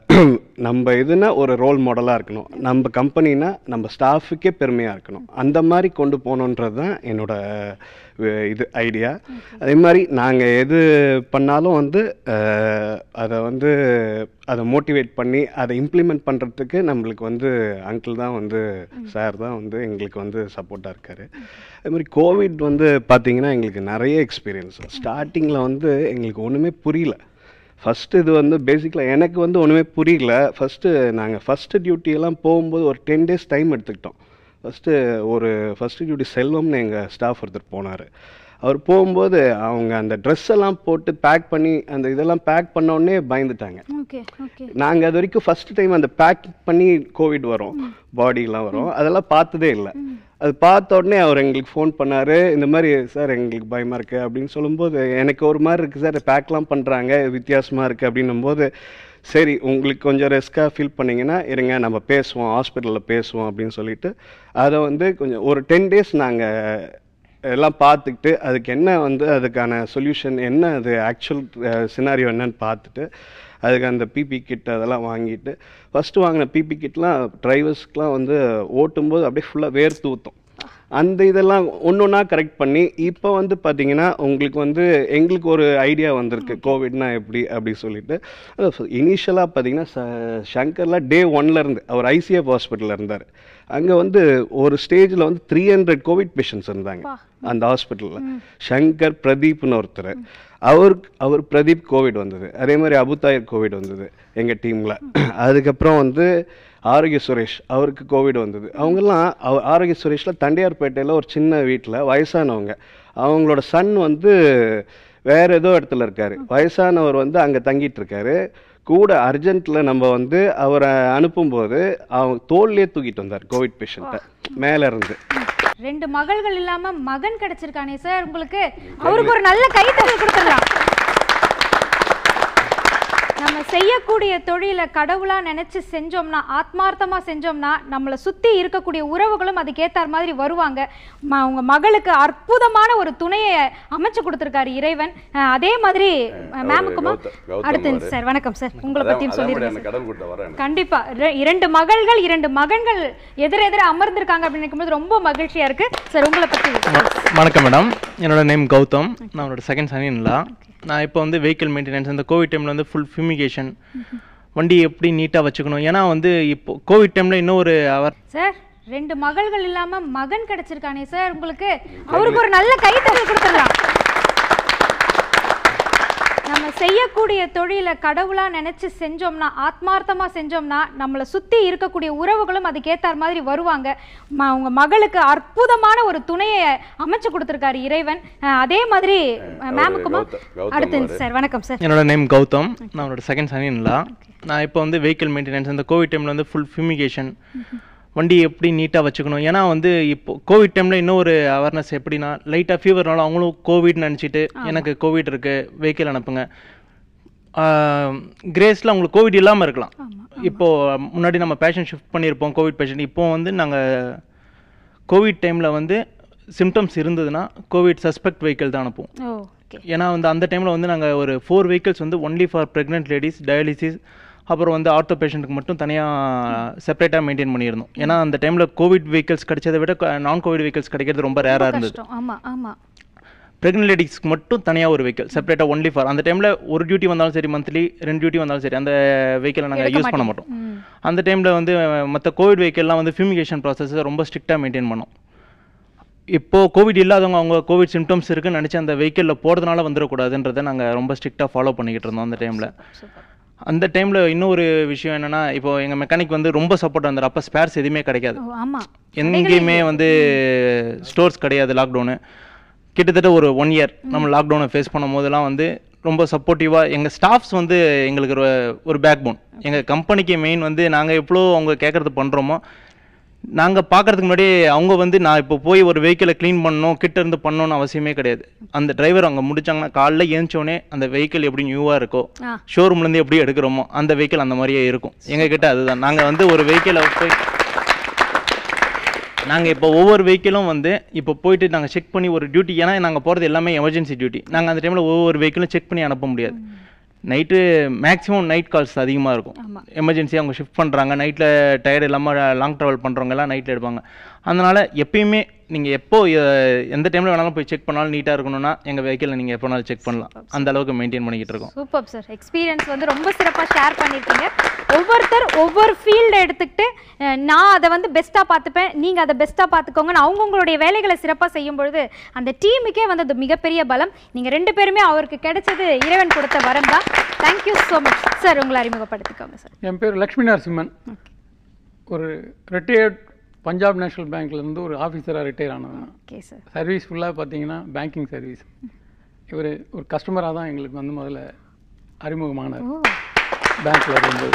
நம்ம இதுனா ஒரு ரோல் மாடலாக இருக்கணும் நம்ம கம்பெனினா நம்ம ஸ்டாஃபுக்கே பெருமையாக இருக்கணும் அந்த மாதிரி கொண்டு போகணுன்றது தான் என்னோட அஹ், இது ஐடியா அதே மாதிரி நாங்கள் எது பண்ணாலும் வந்து அஹ், அதை வந்து அதை மோட்டிவேட் பண்ணி அதை இம்ப்ளிமெண்ட் பண்ணுறதுக்கு நம்மளுக்கு வந்து அங்கிள் தான் வந்து சார் தான் வந்து எங்களுக்கு வந்து சப்போர்ட்டாக இருக்கார் அதே மாதிரி கோவிட் வந்து பார்த்தீங்கன்னா எங்களுக்கு நிறைய எக்ஸ்பீரியன்ஸ் ஸ்டார்டிங்கில் வந்து எங்களுக்கு ஒன்றுமே புரியல ஃபஸ்ட்டு இது வந்து பேசிக்கலாக எனக்கு வந்து ஒன்றுமே புரியல ஃபஸ்ட்டு நாங்கள் ஃபஸ்ட்டு டியூட்டியெல்லாம் போகும்போது ஒரு டென் டேஸ் டைம் எடுத்துக்கிட்டோம் ஃபஸ்ட்டு ஒரு ஃபஸ்ட்டு டியூட்டி செல்வம்னு எங்கள் ஸ்டாஃப் ஒருத்தர் போனார் அவர் போகும்போது அவங்க அந்த ட்ரெஸ் எல்லாம் போட்டு பேக் பண்ணி அந்த இதெல்லாம் பேக் பண்ண உடனே பயந்துட்டாங்க ஓகே ஓகே நாங்கள் அது வரைக்கும் ஃபஸ்ட் டைம் அந்த பேக் பண்ணி கோவிட் வரும் பாடிலாம் வரும் அதெல்லாம் பார்த்ததே இல்லை அது பார்த்த உடனே அவர் எங்களுக்கு ஃபோன் பண்ணார் இந்த மாதிரி சார் எங்களுக்கு பயமாக இருக்குது அப்படின்னு சொல்லும்போது எனக்கு ஒரு மாதிரி இருக்குது சார் பேக்லாம் பண்ணுறாங்க வித்தியாசமாக இருக்குது அப்படின்னும் போது சரி உங்களுக்கு கொஞ்சம் ரெஸ்க்காக ஃபீல் பண்ணீங்கன்னா இருங்க நம்ம பேசுவோம் ஹாஸ்பிட்டலில் பேசுவோம் அப்படின்னு சொல்லிட்டு அதை வந்து கொஞ்சம் ஒரு டென் டேஸ் நாங்கள் எல்லாம் பார்த்துக்கிட்டு அதுக்கு என்ன வந்து அதுக்கான சொல்யூஷன் என்ன அது ஆக்சுவல் சினாரியோ என்னன்னு பார்த்துட்டு அதுக்கு அந்த பிபி கிட் அதெல்லாம் வாங்கிட்டு ஃபஸ்ட்டு வாங்கின பிபி கிட்லாம் டிரைவர்ஸ்க்குலாம் வந்து ஓட்டும்போது அப்படியே ஃபுல்லாக வேர்த்து ஊற்றும் அந்த இதெல்லாம் ஒன்று ஒன்றா கரெக்ட் பண்ணி இப்போ வந்து பார்த்தீங்கன்னா உங்களுக்கு வந்து எங்களுக்கு ஒரு ஐடியா வந்திருக்கு கோவிட்னா எப்படி அப்படி சொல்லிட்டு இனிஷியலாக பார்த்தீங்கன்னா ச- சங்கர்லாம் டே ஒன்லேருந்து அவர் ஐசிஎஃப் ஹாஸ்பிட்டலில் இருந்தார் அங்கே வந்து ஒரு ஸ்டேஜில் வந்து த்ரீ ஹண்ட்ரட் கோவிட் பேஷண்ட்ஸ் இருந்தாங்க அந்த ஹாஸ்பிட்டலில் சங்கர் பிரதீப்னு ஒருத்தர் அவர் அவர் பிரதீப் கோவிட் வந்தது அதே மாதிரி அபுதாயர் கோவிட் வந்தது எங்கள் டீமில் அதுக்கப்புறம் வந்து ஆரோக்கிய சுரேஷ் அவருக்கு கோவிட் வந்தது அவங்கெல்லாம் அவ- ஆரோக்கிய சுரேஷில் தண்டையார்பேட்டையில் ஒரு சின்ன வீட்டில் வயசானவங்க அவங்களோட சன் வந்து வேற ஏதோ இடத்துல இருக்காரு வயசானவர் வந்து அங்கே தங்கிட்டு இருக்காரு கூட அர்ஜென்ட்டில் நம்ம வந்து அவரை அனுப்பும்போது அவங்க தோல்லையே தூக்கிட்டு வந்தார் கோவிட் பேஷண்ட்டை மேலே இருந்து ரெண்டு மகள்கள் இல்லாம மகன் கிடைச்சிருக்கானே சார் உங்களுக்கு அவருக்கு ஒரு நல்ல கைத்தறல் கொடுத்துடலாம் நம்ம செய்யக்கூடிய தொழிலை கடவுளா நினைச்சு செஞ்சோம்னா ஆத்மார்த்தமா செஞ்சோம்னா நம்மளை சுத்தி இருக்கக்கூடிய உறவுகளும் அதுக்கேத்தார் மாதிரி வருவாங்க ம- உங்க மகளுக்கு அற்புதமான ஒரு துணையை அமைச்சு கொடுத்திருக்காரு இறைவன் அஹ் அதே மாதிரி மேமுக்குமா கௌதம், கௌதம் அடுத்து அவரு. சார் வணக்கம் சார் உங்களை அதான் பத்தியும் அதான் மேடம் சொல்லிருக்கேன் எனக்கு கடவுள் கொடுத்த வரம் எனக்கு. கண்டிப்பா ரெ- இரண்டு மகள்கள் இரண்டு மகன்கள் எதிர எதிர அமர்ந்திருக்காங்க அப்படின்னு நினைக்கும்போது ரொம்ப மகிழ்ச்சியா இருக்கு சார் உங்களை பத்தி வணக்கம் மேடம் என்னோட நேம் கௌதம் நான் என்னோட செகண்ட் சனின்லா நான் இப்போ வந்து வெஹிக்கிள் மெயின்டெனன்ஸ் இந்த கோவிட் டைமில் வந்து ஃபுல் ஃபியூமிகேஷன் வண்டி எப்படி நீட்டாக வச்சுக்கணும் ஏன்னா வந்து இப்போ கோவிட் டைமில் இன்னும் ஒரு அவர் சார் ரெண்டு மகள்கள் இல்லாம மகன் கிடைச்சிருக்கானே சார் உங்களுக்கு அவருக்கு ஒரு நல்ல கைத்தறல் கொடுத்துடலாம் நம்ம செய்யக்கூடிய தொழிலை கடவுளா நினைச்சு செஞ்சோம்னா ஆத்மார்த்தமா செஞ்சோம்னா நம்மளை சுத்தி இருக்கக்கூடிய உறவுகளும் அதுக்கேத்தார் மாதிரி வருவாங்க ம- உங்க மகளுக்கு அற்புதமான ஒரு துணையை அமைச்சு கொடுத்திருக்காரு இறைவன் அஹ் அதே மாதிரி மேமுக்குமா கௌதம், கௌதம் அடுத்து அவரு. சார் வணக்கம் சார் என்னோட நேம் கௌதம் நான் என்னோட செகண்ட் சனின்லா நான் இப்போ வந்து வெஹிக்கிள் மெயின்டெனன்ஸ் இந்த கோவிட் டைமில் வந்து ஃபுல் ஃபியூமிகேஷன் வண்டி எப்படி நீட்டாக வச்சுக்கணும் ஏன்னா வந்து இப்போ கோவிட் டைமில் இன்னும் ஒரு அவேர்னஸ் எப்படின்னா லைட்டாக ஃபீவர்னால அவங்களும் கோவிட் நினச்சிட்டு எனக்கு கோவிட் இருக்குது வெஹிக்கிள் அனுப்புங்க கிரேஸில் அவங்களுக்கு கோவிட் இல்லாமல் இருக்கலாம் இப்போது முன்னாடி நம்ம பேஷண்ட் ஷிஃப்ட் பண்ணியிருப்போம் கோவிட் பேஷண்ட் இப்போ வந்து நாங்கள் கோவிட் டைமில் வந்து சிம்டம்ஸ் இருந்ததுன்னா கோவிட் சஸ்பெக்ட் வெஹிக்கிள் தான் அனுப்புவோம் ஓ ஏன்னா வந்து அந்த டைமில் வந்து நாங்கள் ஒரு ஃபோர் vehicles வந்து only for pregnant ladies dialysis அப்புறம் வந்து ஆர்த்தோ பேஷண்ட்டுக்கு மட்டும் தனியாக செப்பரேட்டாக மெயின்டைன் பண்ணியிருந்தோம் ஏன்னா அந்த டைமில் கோவிட் vehicles கிடைச்சதை விட நான் கோவிட் vehicles கிடைக்கிறது ரொம்ப ரேராக இருந்தது கஷ்டம் ஆமா ஆமா ப்ரெக்னென்ட் லேடிஸ்க்கு மட்டும் தனியாக ஒரு வெஹிக்கிள் செப்பரேட்டாக ஒன்லி ஃபார் அந்த டைமில் ஒரு டியூட்டி வந்தாலும் சரி மந்த்லி ரெண்டு டியூட்டி வந்தாலும் சரி அந்த வெஹிக்கிளை நாங்கள் எடுக்க யூஸ் பண்ண மாட்டீங்க. மாட்டோம் ம். அந்த டைமில் வந்து மற்ற கோவிட் வெஹிக்கிள்லாம் வந்து ஃபியூமிகேஷன் ப்ராசஸ் ரொம்ப ஸ்ட்ரிக்டாக மெயின்டைன் பண்ணோம் இப்போது கோவிட் இல்லாதவங்க அவங்க கோவிட் சிம்டம்ஸ் இருக்குன்னு நினச்சி அந்த வெஹிக்கிளில் போகிறதுனால வந்துடக்கூடாதுன்றதை நாங்கள் ரொம்ப ஸ்ட்ரிக்டாக ஃபாலோ பண்ணிக்கிட்டு இருந்தோம் அந்த டைமில் அந்த டைமில் இன்னொரு விஷயம் என்னென்னா இப்போ எங்கள் மெக்கானிக் வந்து ரொம்ப சப்போர்ட் வந்தார் அப்போ ஸ்பேர்ஸ் எதுவுமே கிடைக்காது ஓ, ஆமா எங்கேயுமே வந்து ஸ்டோர்ஸ் கிடையாது லாக்டவுனு கிட்டத்தட்ட ஒரு ஒன் இயர் நம்ம லாக்டவுனை ஃபேஸ் பண்ணும் போதெல்லாம் வந்து ரொம்ப சப்போர்ட்டிவாக எங்கள் ஸ்டாஃப்ஸ் வந்து எங்களுக்கு ஒரு ஒரு பேக் போன் எங்கள் கம்பெனிக்கு மெயின் வந்து நாங்கள் எவ்வளோ அவங்க கேட்குறது பண்ணுறோமோ நாங்கள் பார்க்கறதுக்கு முன்னாடி அவங்க வந்து நான் இப்போ போய் ஒரு வெஹிக்கிளை க்ளீன் பண்ணணும் கிட்ட இருந்து பண்ணணும்னு அவசியமே கிடையாது அந்த டிரைவர் அங்கே முடிச்சாங்கன்னா காலைல ஏஞ்சோடனே அந்த வெஹிக்கிள் எப்படி நியூவாக இருக்கோ ஆ. ஷோரூம்லேருந்து எப்படி எடுக்கிறோமோ அந்த வெஹிக்கிள் அந்த மாதிரியே இருக்கும் எங்ககிட்ட அதுதான் நாங்கள் வந்து ஒரு வெஹிக்கிளை போய் நாங்கள் இப்போ ஒவ்வொரு வெஹிக்கிளும் வந்து இப்போ போயிட்டு நாங்கள் செக் பண்ணி ஒரு டியூட்டி ஏன்னா நாங்கள் போகிறது எல்லாமே எமர்ஜென்சி டியூட்டி நாங்கள் அந்த டைமில் ஒவ்வொரு வெஹிக்கிளும் செக் பண்ணி அனுப்ப முடியாது நைட்டு மேக்ஸிமம் நைட் கால்ஸ் அதிகமாக இருக்கும் எமர்ஜென்சி அவங்க ஷிஃப்ட் பண்ணுறாங்க நைட்டில் டயர்டு இல்லாமல் லாங் ட்ராவல் பண்ணுறவங்க எல்லாம் நைட்டில் எடுப்பாங்க அதனால் எப்பயுமே நீங்கள் எப்போ அஹ், எந்த டைமில் வேணாலும் போய் செக் பண்ணாலும் நீட்டாக இருக்கணும்னா எங்கள் வெஹிக்கிளை நீங்கள் எப்போ வேணாலும் செக் பண்ணலாம் அந்த அளவுக்கு மெயின்டைன் பண்ணிக்கிட்டு இருக்கோம் சூப்பர் சார் எக்ஸ்பீரியன்ஸ் வந்து ரொம்ப சிறப்பாக ஷேர் பண்ணியிருக்கீங்க ஒவ்வொருத்தர் ஒவ்வொரு ஃபீல்டை எடுத்துக்கிட்டு அஹ், நான் அதை வந்து பெஸ்ட்டாக பார்த்துப்பேன் நீங்கள் அதை பெஸ்ட்டாக பார்த்துக்கோங்கன்னு அவங்கவுங்களுடைய வேலைகளை சிறப்பாக செய்யும் பொழுது அந்த டீமுக்கே வந்து அது மிகப்பெரிய பலம் நீங்கள் ரெண்டு பேருமே அவருக்கு கிடைச்சது இறைவன் கொடுத்த வரம் தான் தேங்க்யூ ஸோ மச் சார் உங்களை அறிமுகப்படுத்திக்கோங்க சார் என் பேர் லக்ஷ்மி நரசிம்மன் ஒரு ரிட்டையர்ட் பஞ்சாப் நேஷனல் பேங்க்லேருந்து ஒரு ஆஃபீஸராக ரிட்டையர் ஆனவன் ஓகே சார் சர்வீஸ் ஃபுல்லாக பார்த்தீங்கன்னா பேங்கிங் சர்வீஸ் இவர் ஒரு கஸ்டமராக தான் எங்களுக்கு வந்து முதல்ல அறிமுகமானார் பேங்க்கில் இருக்கும்போது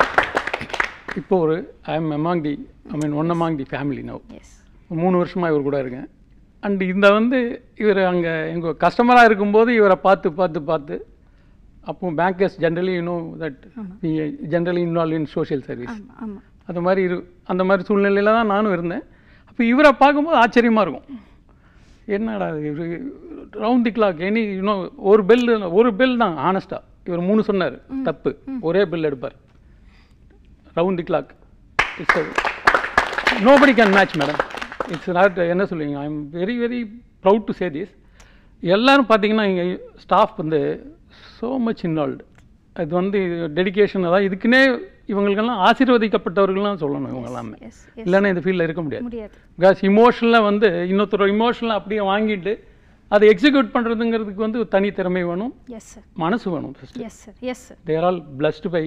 இப்போ ஒரு I am among the I mean one among the family now மூணு வருஷமாக இவர் கூட இருக்கேன் அண்ட் இந்த வந்து இவர் அங்கே எங்கள் கஸ்டமராக இருக்கும்போது இவரை பார்த்து பார்த்து பார்த்து அப்போ bankers generally you know that generally involve in social service ஆமாம் அந்த மாதிரி இரு அந்த மாதிரி சூழ்நிலையில் தான் நானும் இருந்தேன் அப்போ இவரை பார்க்கும்போது ஆச்சரியமாக இருக்கும் என்னடா இவர் ரவுண்ட் தி கிளாக் எனி இன்னும் ஒரு பெல் ஒரு பெல் தான் ஆனஸ்டாக இவர் மூணு சொன்னார் தப்பு ஒரே பெல் எடுப்பார் round the clock it's nobody can match madam it's not என்ன சொல்லுவீங்க I am very very proud to say this எல்லாரும் பார்த்தீங்கன்னா இங்கே ஸ்டாஃப் வந்து ஸோ மச் இன்வால்வ்டு அது வந்து டெடிகேஷன் அதாவது இதுக்குன்னே இவங்களுக்கெல்லாம் ஆசீர்வதிக்கப்பட்டவர்கள்லாம் சொல்லணும் இவங்க எல்லாமே இல்லைன்னா இந்த ஃபீல்டில் இருக்க முடியாது முடியாது பிகாஸ் இமோஷனில் வந்து இன்னொருத்தர் இமோஷனில் அப்படியே வாங்கிட்டு அதை எக்ஸிக்யூட் பண்ணுறதுங்கிறதுக்கு வந்து தனி திறமை வேணும் எஸ் சார் மனசு வேணும் first yes sir yes sir they're all blessed by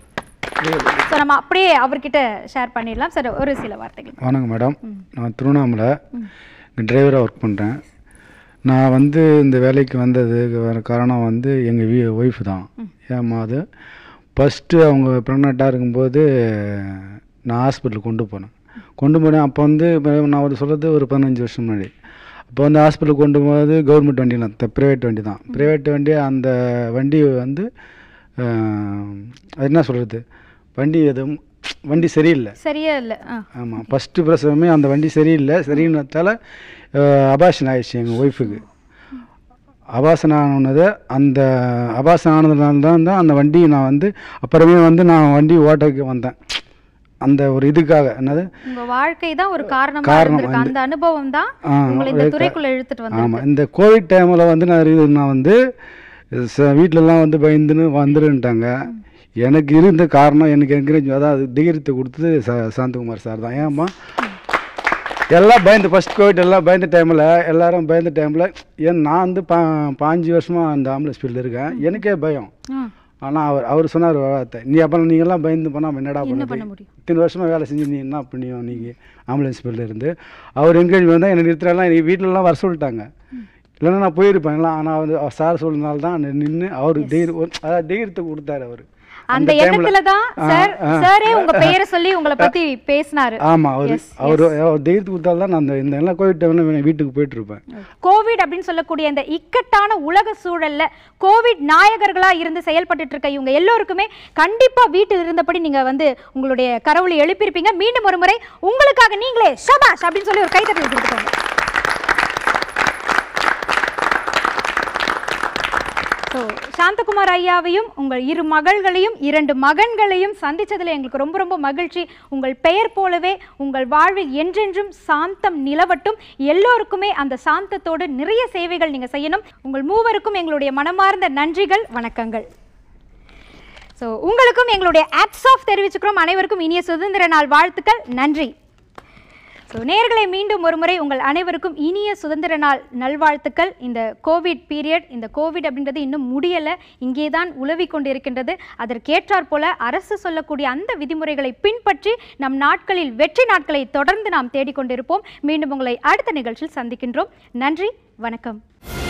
so நம்ம அப்படியே அவர்கிட்ட ஷேர் பண்ணிடலாம் சார் ஒரு சில வார்த்தைகள் வணக்கம் மேடம் நான் திருவண்ணாமலை டிரைவராக ஒர்க் பண்ணுறேன் நான் வந்து இந்த வேலைக்கு வந்தது வர காரணம் வந்து எங்கள் வீ ஒய்ஃப் தான் ஏம்மா அது ஃபஸ்ட்டு அவங்க ப்ரெக்னெண்ட்டாக இருக்கும்போது நான் ஹாஸ்பிட்டல் கொண்டு போனேன் கொண்டு போனேன் அப்போ வந்து இப்ப நான் ஒரு சொல்கிறது ஒரு பதினஞ்சு வருஷம் முன்னாடி அப்போ வந்து ஹாஸ்பிட்டல் கொண்டு போகும்போது கவர்மெண்ட் வண்டியில் ப்ரைவேட் வண்டி தான் ப்ரைவேட் வண்டி அந்த வண்டி வந்து அஹ், அது என்ன சொல்கிறது வண்டி எதுவும் வண்டி சரியில்லை சரியா இல்லை ஆ ஆமாம் ஃபஸ்ட்டு பிரசவமே அந்த வண்டி சரியில்லை சரியின்னதால அபாஷன் ஆயிடுச்சு எங்கள் ஒய்ஃபுக்கு அபாசனம் ஆனது அந்த அபாசனம் ஆனதுனால தான் தான் அந்த வண்டி நான் வந்து அப்புறமே வந்து நான் வண்டி ஓட்டக்கு வந்தேன் அந்த ஒரு இதுக்காக என்னது உங்க வாழ்க்கை தான் ஒரு காரணமா காரணம் இருந்திருக்கு அந்த அனுபவம் தான் ஆ, உங்களை இந்த ஒரு க- துறைக்குள்ள இழுத்துட்டு வந்து ஆமாம் இந்த கோவிட் டைமில் வந்து நான் இது- நான் வந்து ச- வீட்டிலலாம் வந்து பயந்துன்னு வந்துருன்ட்டாங்க எனக்கு இருந்த காரணம் எனக்கு என்கரேஜ் அதாவது தைரியத்தை கொடுத்தது ச சாந்தகுமார் சார் தான் ஏம்மா எல்லாம் பயந்து ஃபஸ்ட் கோவிட் எல்லாம் பயந்த டைமில் எல்லாரும் பயந்த டைமில் ஏன் நான் வந்து பா பாஞ்சு வருஷமாக அந்த ஆம்புலன்ஸ் ஃபீல்டில் இருக்கேன் எனக்கே பயம் ஆனால் அவர் அவர் சொன்னார் ஒரு வார்த்தை நீ அப்புறம் நீங்கள்லாம் பயந்து போனால் என்னடா என்ன பண்ணுறது பண்ண முடியும் இத்தனை வருஷமாக வேலை செஞ்சு நீ என்ன பண்ணியும் நீங்கள் ஆம்புலன்ஸ் ஃபீல்டில் இருந்து அவர் என்கரேஜ் வந்தால் என்னை நிறுத்துறலாம் நீ வீட்டிலலாம் வர சொல்லிட்டாங்க இல்லைன்னா நான் போயிருப்பேன் எல்லாம் ஆனால் வந்து அவர் சார் சொல்லினால தான் நின்று அவர் தைரியம் அதாவது தைரியத்தை கொடுத்தாரு அவர் அந்த timeல- எண்ணத்துல தான் ஆ, சார் ஆ. சாரே உங்க பெயரை சொல்லி உங்களை பத்தி பேசினாரு ஆமாம் அவர் Yes, அவர் அவர் தைரியத்தை கொடுத்தால தான் நான் அந்த இந்த எல்லாம் கோவிட் டைமில் வீட்டுக்கு போயிட்டு இருப்பேன் கோவிட் அப்படின்னு சொல்லக்கூடிய இந்த இக்கட்டான உலக சூழல்ல கோவிட் நாயகர்களா இருந்து செயல்பட்டுட்டு இருக்க இவங்க எல்லோருக்குமே கண்டிப்பா வீட்டில் இருந்தபடி நீங்க வந்து உங்களுடைய கரவுளை எழுப்பியிருப்பீங்க மீண்டும் ஒரு முறை உங்களுக்காக நீங்களே ஷபாஷ் அப்படின்னு சொல்லி ஒரு கைத்தட்டல் கொடுத்துக்கோங்க ஸோ சாந்தகுமார் ஐயாவையும் உங்கள் இரு மகள்களையும் இரண்டு மகன்களையும் சந்திச்சதுல எங்களுக்கு ரொம்ப ரொம்ப மகிழ்ச்சி உங்கள் பெயர் போலவே உங்கள் வாழ்வில் என்றென்றும் சாந்தம் நிலவட்டும் எல்லோருக்குமே அந்த சாந்தத்தோடு நிறைய சேவைகள் நீங்க செய்யணும் உங்கள் மூவருக்கும் எங்களுடைய மனமார்ந்த நன்றிகள் வணக்கங்கள் ஸோ உங்களுக்கும் எங்களுடைய ஆட்ஸ் ஆஃப் தெரிவிச்சுக்கிறோம் அனைவருக்கும் இனிய சுதந்திர நாள் வாழ்த்துக்கள் நன்றி ஸோ நேர்களை மீண்டும் ஒருமுறை உங்கள் அனைவருக்கும் இனிய சுதந்திர நாள் நல்வாழ்த்துக்கள் இந்த கோவிட் பீரியட் இந்த கோவிட் அப்படின்றது இன்னும் முடியலை இங்கே தான் உலவி கொண்டிருக்கின்றது அதற்கேற்றாற் போல அரசு சொல்லக்கூடிய அந்த விதிமுறைகளை பின்பற்றி நம் நாட்களில் வெற்றி நாட்களை தொடர்ந்து நாம் தேடிக்கொண்டிருப்போம் மீண்டும் உங்களை அடுத்த நிகழ்ச்சியில் சந்திக்கின்றோம் நன்றி வணக்கம்